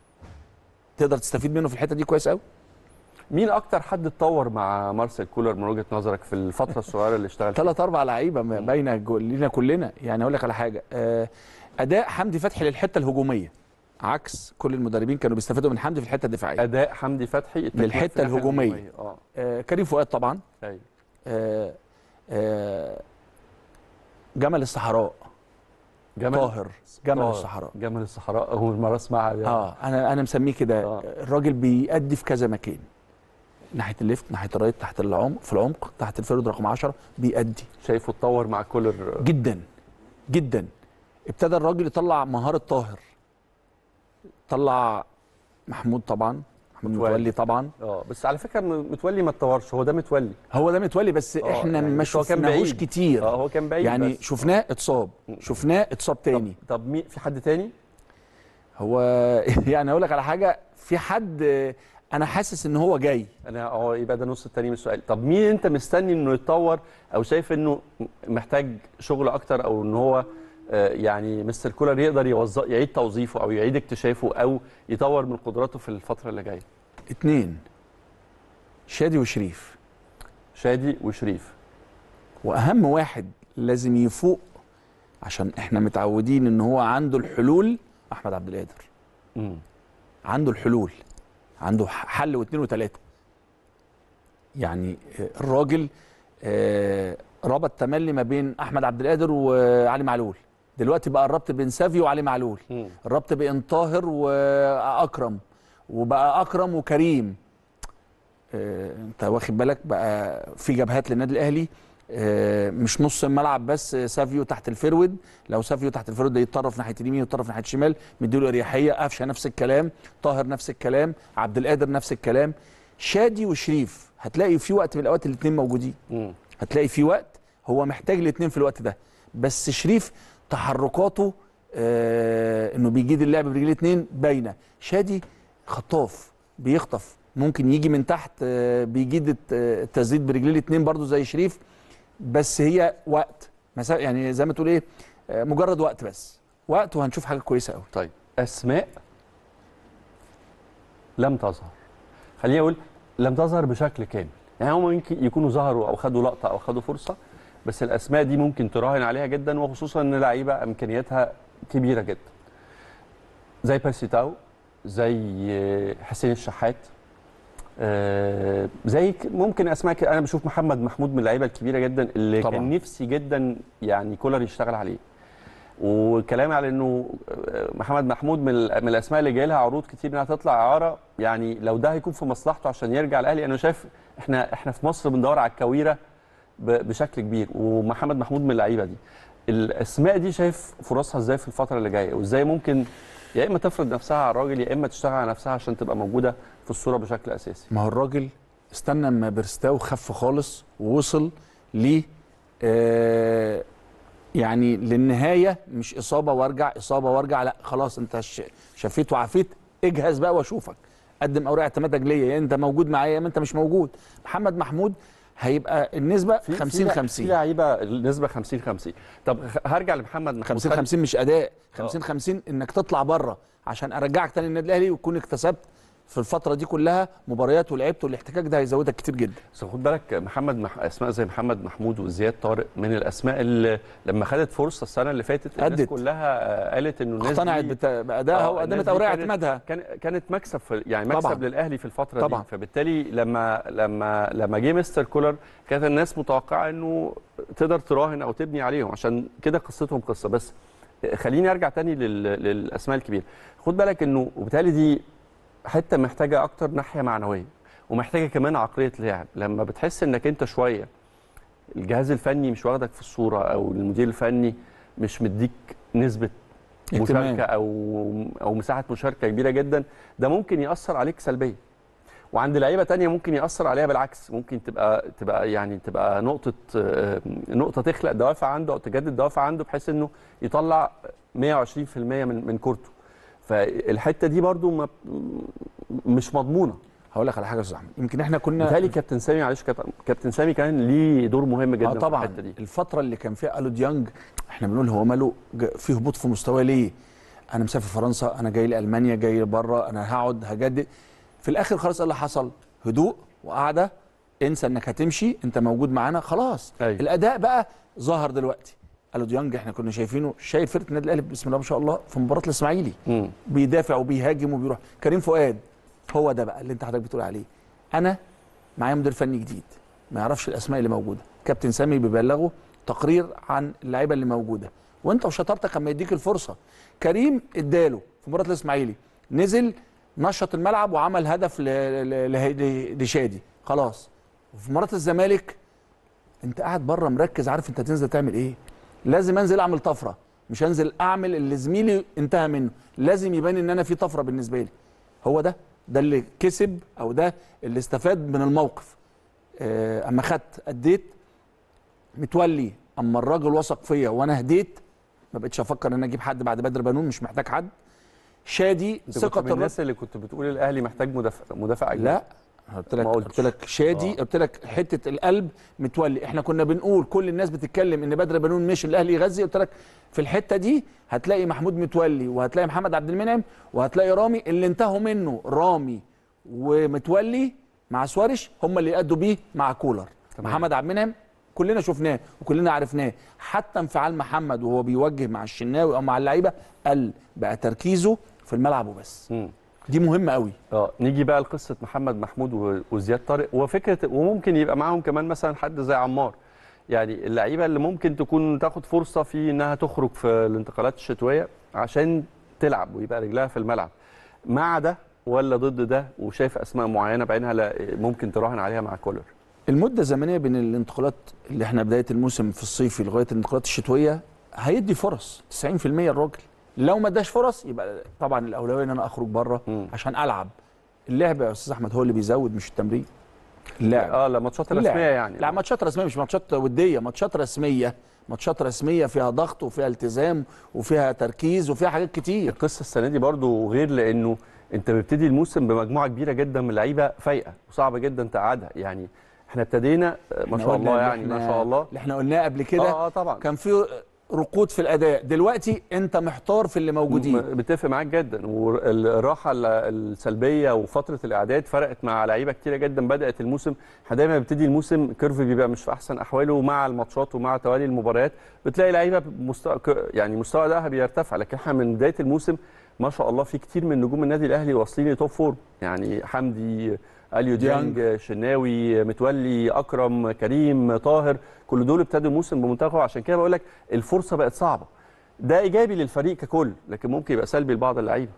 تقدر تستفيد منه في الحته دي كويس قوي مين اكتر حد اتطور مع مارسيل كولر من وجهه نظرك في الفتره الصغيره اللي اشتغل فيها؟ ثلاث اربع لعيبه م- باينه جو- لينا كلنا يعني اقول لك على حاجه آه، اداء حمدي فتحي للحته الهجوميه عكس كل المدربين كانوا بيستفيدوا من حمدي في الحته الدفاعيه اداء حمدي فتحي التكوين للحتة في الناحية الهجومية. اه آه، كريم فؤاد طبعا ايوه آه، آه، جمل الصحراء جمل طاهر جمل طاهر. الصحراء جمل الصحراء اول مره اسمعها دي. اه انا انا مسميه كده آه. الراجل بيأدي في كذا مكان ناحيه الليفت ناحيه الرايت تحت العمق في العمق تحت الفرد رقم 10 بيأدي شايفه اتطور مع كولر جدا جدا ابتدى الراجل يطلع مهاره طاهر طلع محمود طبعا محمود متولي. متولي طبعا اه بس على فكره م- متولي ما اتطورش هو ده متولي هو ده متولي بس آه، احنا يعني ما بس هو كان شفناهوش بعيد. كتير اه هو كان بعيد يعني بس. شفناه اتصاب شفناه اتصاب تاني طب, طب مين في حد تاني؟ هو يعني اقول لك على حاجه في حد آه، انا حاسس ان هو جاي انا اه يبقى ده نص التاني من السؤال طب مين انت مستني انه يتطور او شايف انه محتاج شغل اكتر او ان هو آه، يعني مستر كولر يقدر يوظف يعيد توظيفه او يعيد اكتشافه او يطور من قدراته في الفتره اللي جايه اتنين شادي وشريف شادي وشريف واهم واحد لازم يفوق عشان احنا متعودين ان هو عنده الحلول احمد عبد القادر امم عنده الحلول عنده ح- حل واثنين وثلاثه يعني آه، الراجل آه، ربط تملي ما بين احمد عبد القادر وعلي معلول دلوقتي بقى الربط بين سافي وعلي معلول مم. الربط بين طاهر واكرم وبقى اكرم وكريم آه، انت واخد بالك بقى في جبهات للنادي الاهلي آه، مش نص الملعب بس آه، سافيو تحت الفرود لو سافيو تحت الفرود ده يتطرف ناحيه اليمين يتطرف ناحيه الشمال مديله اريحيه قفشه نفس الكلام طاهر نفس الكلام عبد القادر نفس الكلام شادي وشريف هتلاقي في وقت من الاوقات الاثنين موجودين مم. هتلاقي في وقت هو محتاج الاثنين في الوقت ده بس شريف تحركاته آه انه بيجيد اللعب برجليه اثنين باينه شادي خطاف بيخطف ممكن يجي من تحت آه بيجيد الت- آه، التسديد برجليه الاثنين برضو زي شريف بس هي وقت مسا- يعني زي ما تقول ايه آه مجرد وقت بس وقت وهنشوف حاجه كويسه قوي طيب اسماء لم تظهر خليني اقول لم تظهر بشكل كامل يعني هم يمكن يكونوا ظهروا او خدوا لقطه او خدوا فرصه بس الاسماء دي ممكن تراهن عليها جدا وخصوصا ان لعيبه امكانياتها كبيره جدا زي بيرسي تاو زي حسين الشحات آه، زي ك- ممكن اسماء ك- انا بشوف محمد محمود من اللعيبه الكبيره جدا اللي طبعاً. كان نفسي جدا يعني كولر يشتغل عليه وكلامي على انه آه، محمد محمود من ال- من الاسماء اللي جاي لها عروض كتير انها تطلع اعاره يعني لو ده هيكون في مصلحته عشان يرجع الاهلي انا شايف احنا احنا في مصر بندور على الكويره ب- بشكل كبير ومحمد محمود من اللعيبه دي الاسماء دي شايف فرصها ازاي في الفتره اللي جايه وازاي ممكن يا اما تفرض نفسها على الراجل يا اما تشتغل على نفسها عشان تبقى موجوده في الصوره بشكل اساسي ما هو الراجل استنى اما بيرستاو خف خالص ووصل ل آه يعني للنهايه مش اصابه وارجع اصابه وارجع لا خلاص انت ش- شفيت وعافيت اجهز بقى واشوفك قدم اوراق اعتمادك ليا يا انت موجود معايا يا اما انت مش موجود محمد محمود هيبقى النسبه 50 في 50 لعيبه النسبه 50 50 طب هرجع لمحمد محمود 50 50 مش اداء 50 50 انك تطلع بره عشان ارجعك تاني النادي الاهلي وتكون اكتسبت في الفتره دي كلها مباريات ولعبت والاحتكاك ده هيزودك كتير جدا بس خد بالك محمد مح... اسماء زي محمد محمود وزياد طارق من الاسماء اللي لما خدت فرصه السنه اللي فاتت الناس أدت. كلها آه، قالت انه الناس اقتنعت دي- بت- بادائها آه، وقدمت الناس دي اوراق كانت- اعتمادها كان كانت مكسب في يعني مكسب طبعاً. للاهلي في الفتره طبعاً. دي فبالتالي لما لما لما جه مستر كولر كانت الناس متوقعه انه تقدر تراهن او تبني عليهم عشان كده قصتهم قصه بس خليني ارجع تاني لل... للاسماء الكبيره خد بالك انه وبالتالي دي حته محتاجه اكتر ناحيه معنويه ومحتاجه كمان عقليه لاعب لما بتحس انك انت شويه الجهاز الفني مش واخدك في الصوره او المدير الفني مش مديك نسبه اهتمام. مشاركه او او مساحه مشاركه كبيره جدا ده ممكن ياثر عليك سلبيا وعند لعيبه تانية ممكن ياثر عليها بالعكس ممكن تبقى تبقى يعني تبقى نقطه آه، نقطه تخلق دوافع عنده او تجدد دوافع عنده بحيث انه يطلع 120% من من كورته فالحته دي برضو ما مش مضمونه هقول لك على حاجه يا استاذ احمد يمكن احنا كنا بالتالي كابتن سامي معلش كابتن- كابتن سامي كان ليه دور مهم جدا اه طبعا في الحته دي الفتره اللي كان فيها الو ديانج احنا بنقول هو ماله ج- في هبوط في مستواه ليه انا مسافر فرنسا انا جاي لالمانيا جاي بره انا هقعد هجدد في الاخر خلاص إيه اللي حصل هدوء وقعده انسى انك هتمشي انت موجود معانا خلاص أيوة. الاداء بقى ظهر دلوقتي الو ديانج احنا كنا شايفينه شايف فرقه النادي الاهلي بسم الله ما شاء الله في مباراه الاسماعيلي مم. بيدافع وبيهاجم وبيروح كريم فؤاد هو ده بقى اللي انت حضرتك بتقول عليه انا معايا مدير فني جديد ما يعرفش الاسماء اللي موجوده كابتن سامي بيبلغه تقرير عن اللعيبه اللي موجوده وانت وشطارتك اما يديك الفرصه كريم اداله في مباراه الاسماعيلي نزل نشط الملعب وعمل هدف ل- ل- ل- لشادي خلاص وفي مباراه الزمالك انت قاعد بره مركز عارف انت هتنزل تعمل ايه لازم انزل اعمل طفره مش انزل اعمل اللي زميلي انتهى منه لازم يبان ان انا في طفره بالنسبه لي هو ده ده اللي كسب او ده اللي استفاد من الموقف آه، اما خدت اديت متولي اما الراجل وثق فيا وانا هديت ما بقتش افكر ان انا اجيب حد بعد بدر بنون مش محتاج حد شادي انت كنت ثقه من الراجل الناس اللي كنت بتقول الاهلي محتاج مدافع مدافع اجنبي لا قلت لك ما قلتش. قلت لك شادي آه. قلت لك حته القلب متولي احنا كنا بنقول كل الناس بتتكلم ان بدر بنون مش الاهلي يغذي قلت لك في الحته دي هتلاقي محمود متولي وهتلاقي محمد عبد المنعم وهتلاقي رامي اللي انتهوا منه رامي ومتولي مع سوارش هم اللي يأدوا بيه مع كولر تمام. محمد عبد المنعم كلنا شفناه وكلنا عرفناه حتى انفعال محمد وهو بيوجه مع الشناوي او مع اللعيبه قل بقى تركيزه في الملعب وبس مم. دي مهمه قوي اه نيجي بقى لقصه محمد محمود و- وزياد طارق وفكره وممكن يبقى معاهم كمان مثلا حد زي عمار يعني اللعيبه اللي ممكن تكون تاخد فرصه في انها تخرج في الانتقالات الشتويه عشان تلعب ويبقى رجلها في الملعب مع ده ولا ضد ده وشايف اسماء معينه بعينها لا ممكن تراهن عليها مع كولر المده الزمنيه بين الانتقالات اللي احنا بدايه الموسم في الصيفي لغايه الانتقالات الشتويه هيدي فرص 90% الراجل لو ما اداش فرص يبقى طبعا الاولويه ان انا اخرج بره مم. عشان العب اللعب يا استاذ احمد هو اللي بيزود مش التمرين اللعب اه لا ماتشات اللعب. رسميه يعني لا ماتشات رسميه مش ماتشات وديه ماتشات رسميه ماتشات رسميه فيها ضغط وفيها التزام وفيها تركيز وفيها حاجات كتير القصه السنه دي برضو غير لانه انت بتبتدي الموسم بمجموعه كبيره جدا من اللعيبه فايقه وصعب جدا تقعدها يعني احنا ابتدينا آه، ما إحنا شاء قلنا الله اللي يعني ما إحنا- شاء الله اللي احنا قلناه قبل كده اه اه طبعا كان في ركود في الاداء دلوقتي انت محتار في اللي موجودين م- بتفق معاك جدا والراحه ال- السلبيه وفتره الاعداد فرقت مع لعيبه كتيره جدا بدات الموسم احنا دايما بنبتدي الموسم كيرف بيبقى مش في احسن احواله ومع الماتشات ومع توالي المباريات بتلاقي لعيبه مستوى ك- يعني مستوى ادائها بيرتفع لكن احنا من بدايه الموسم ما شاء الله في كتير من نجوم النادي الاهلي واصلين لتوب فورم يعني حمدي اليو ديانج. ديانج شناوي متولي اكرم كريم طاهر كل دول ابتدوا الموسم بمنتخب عشان كده بقول لك الفرصه بقت صعبه ده ايجابي للفريق ككل لكن ممكن يبقى سلبي لبعض اللعيبه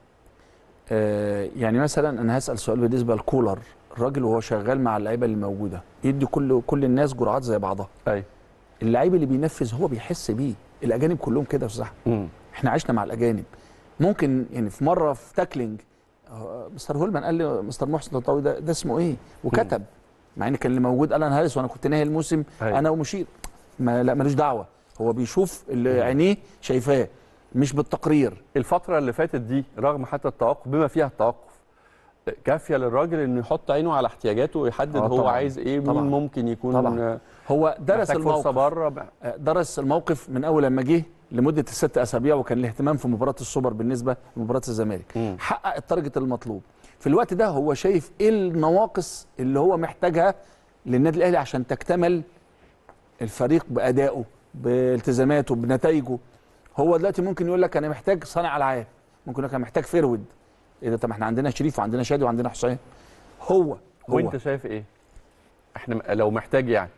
آه يعني مثلا انا هسال سؤال بالنسبه لكولر الراجل وهو شغال مع اللعيبه اللي موجوده يدي كل كل الناس جرعات زي بعضها ايوه اللعيب اللي بينفذ هو بيحس بيه الاجانب كلهم كده يا استاذ أحمد. احنا عشنا مع الاجانب ممكن يعني في مره في تاكلينج آه، مستر هولمان قال لي مستر محسن الطاوي ده ده اسمه ايه وكتب مع ان كان اللي موجود الان هاريس وانا كنت ناهي الموسم أيوة. انا ومشير ما لا ملوش دعوه هو بيشوف اللي عينيه شايفاه مش بالتقرير الفتره اللي فاتت دي رغم حتى التوقف بما فيها التوقف كافيه للراجل انه يحط عينه على احتياجاته ويحدد آه هو طبعاً. عايز ايه طبعاً. مين ممكن يكون طبعاً. آه، هو درس محتاج فرصه الموقف بره آه، درس الموقف من اول لما جه لمده الست اسابيع وكان الاهتمام في مباراه السوبر بالنسبه لمباراه الزمالك مم. حقق التارجت المطلوب في الوقت ده هو شايف ايه النواقص اللي هو محتاجها للنادي الاهلي عشان تكتمل الفريق بادائه بالتزاماته بنتائجه هو دلوقتي ممكن يقول لك انا محتاج صانع العاب ممكن يقول لك انا محتاج فيرود ايه ده طب ما احنا عندنا شريف وعندنا شادي وعندنا حسين هو هو وانت شايف ايه احنا م- لو محتاج يعني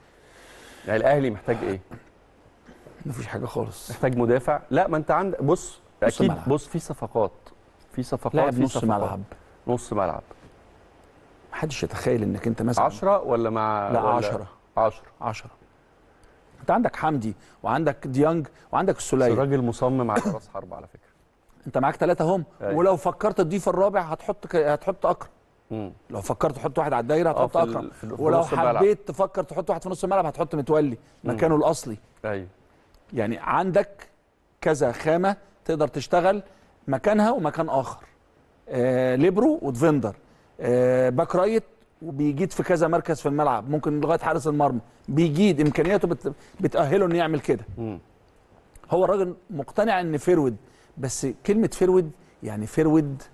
يعني الاهلي محتاج ايه مفيش حاجه خالص محتاج مدافع لا ما انت عندك بص نص اكيد ملعب. بص في صفقات في صفقات لاعب في نص صفقات. ملعب نص ملعب محدش يتخيل انك انت مثلا 10 ولا مع لا ولا 10 10 10 انت عندك حمدي وعندك ديانج وعندك بس السوليه الراجل مصمم على راس حرب على فكره انت معاك ثلاثه هم أيوة. ولو فكرت تضيف الرابع هتحط ك... هتحط اكرم مم. لو فكرت تحط واحد على الدايره اه هتحط في ال- اكرم في ال- في ولو نص الملعب. حبيت تفكر تحط واحد في نص الملعب هتحط متولي مكانه الاصلي ايوه يعني عندك كذا خامه تقدر تشتغل مكانها ومكان اخر آه ليبرو ودفندر آه باك رايت وبيجيد في كذا مركز في الملعب ممكن لغايه حارس المرمى بيجيد امكانياته بت... بتاهله انه يعمل كده مم. هو الراجل مقتنع ان فيرود بس كلمه فيرود يعني فيرود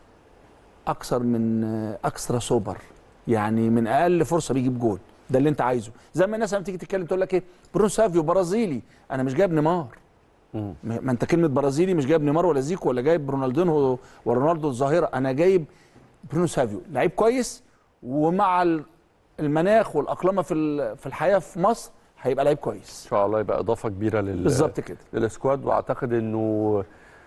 اكثر من اكسترا سوبر يعني من اقل فرصه بيجيب جول ده اللي انت عايزه زي ما الناس لما تيجي تتكلم تقول لك ايه برونو سافيو برازيلي انا مش جايب نيمار مم. ما ما انت كلمه برازيلي مش جايب نيمار ولا زيكو ولا جايب رونالدينو ورونالدو الظاهره انا جايب برونو سافيو لعيب كويس ومع ال- المناخ والاقلمه في ال- في الحياه في مصر هيبقى لعيب كويس ان شاء الله يبقى اضافه كبيره لل بالظبط كده للسكواد واعتقد انه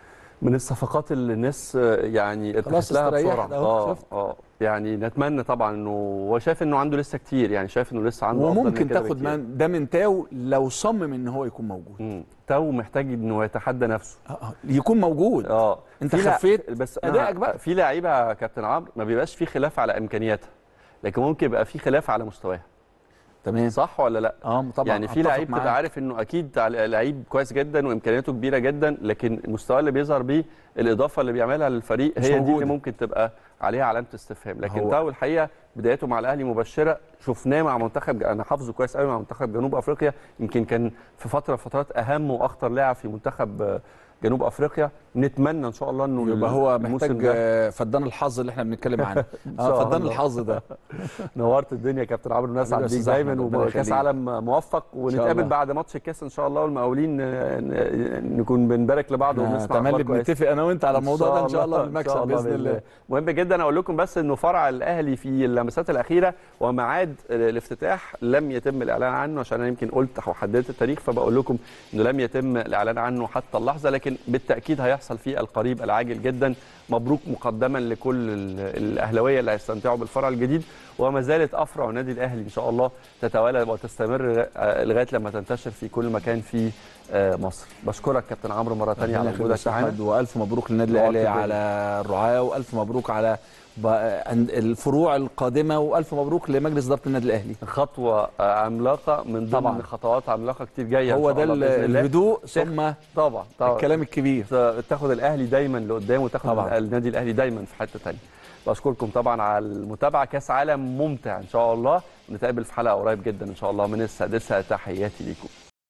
من الصفقات اللي الناس آه، يعني خلاص اتخذت لها استريحت بسرعه أهو، اه شفت؟ اه يعني نتمنى طبعا انه هو شايف انه عنده لسه كتير يعني شايف انه لسه عنده أفضل من وممكن كده تاخد بكتير. من ده من تاو لو صمم ان هو يكون موجود مم. تو محتاج انه يتحدى نفسه آه، آه، يكون موجود اه انت في لع- خفيت بس أنا- أدائك بقى. في لعيبه يا كابتن عمرو ما بيبقاش في خلاف على امكانياتها لكن ممكن يبقى في خلاف على مستواها تمام صح ولا لا اه طبعا يعني في أتفق لعيب معاك. تبقى عارف انه اكيد على- لعيب كويس جدا وامكانياته كبيره جدا لكن المستوى اللي بيظهر بيه الاضافه اللي بيعملها للفريق مش هي دي اللي موجودة. ممكن تبقى عليها علامه استفهام لكن هو- تاو الحقيقه بدايته مع الاهلي مبشره شفناه مع منتخب انا حافظه كويس قوي مع منتخب جنوب افريقيا يمكن كان في فتره فترات اهم واخطر لاعب في منتخب آه، جنوب افريقيا نتمنى ان شاء الله انه يبقى هو الموسم محتاج ده آه، فدان الحظ اللي احنا بنتكلم عنه شاء اه فدان الله. الحظ ده نورت الدنيا يا كابتن عمرو الناس حبيبي يا عندك أستاذ دايما أحمد، ربنا وكاس يخليك. عالم موفق ونتقابل الله. بعد ماتش الكاس ان شاء الله والمقاولين آه، ن- نكون بنبارك لبعض آه، ونسمع تملي اخبار كويسه بنتفق انا وانت على الموضوع ده ان شاء الله بالمكسب باذن الله مهم جدا اقول لكم بس انه فرع الاهلي في اللمسات الاخيره وميعاد الافتتاح لم يتم الاعلان عنه عشان انا يمكن قلت او حددت التاريخ فبقول لكم انه لم يتم الاعلان عنه حتى اللحظه لكن بالتاكيد هيحصل في القريب العاجل جدا مبروك مقدما لكل ال- الاهلاويه اللي هيستمتعوا بالفرع الجديد وما زالت افرع النادي الاهلي ان شاء الله تتوالى وتستمر آه، لغايه لما تنتشر في كل مكان في آه، مصر بشكرك كابتن عمرو مره ثانيه على ربنا وجودك يخليك يا معانا أحمد، والف مبروك للنادي نورت الاهلي الدنيا. على الرعاه والف مبروك على ب- أن- الفروع القادمه والف مبروك لمجلس اداره النادي الاهلي خطوه آه، عملاقه من ضمن طبعاً. خطوات عملاقه كتير جايه هو إن شاء ده الله بإذن الله. الهدوء ثم طبعا طبعا الكلام الكبير تاخد الاهلي دايما لقدام وتاخد طبعاً. النادي الاهلي دايما في حته ثانيه بشكركم طبعا على المتابعه كاس عالم ممتع ان شاء الله نتقابل في حلقه قريب جدا ان شاء الله من السادسه تحياتي ليكم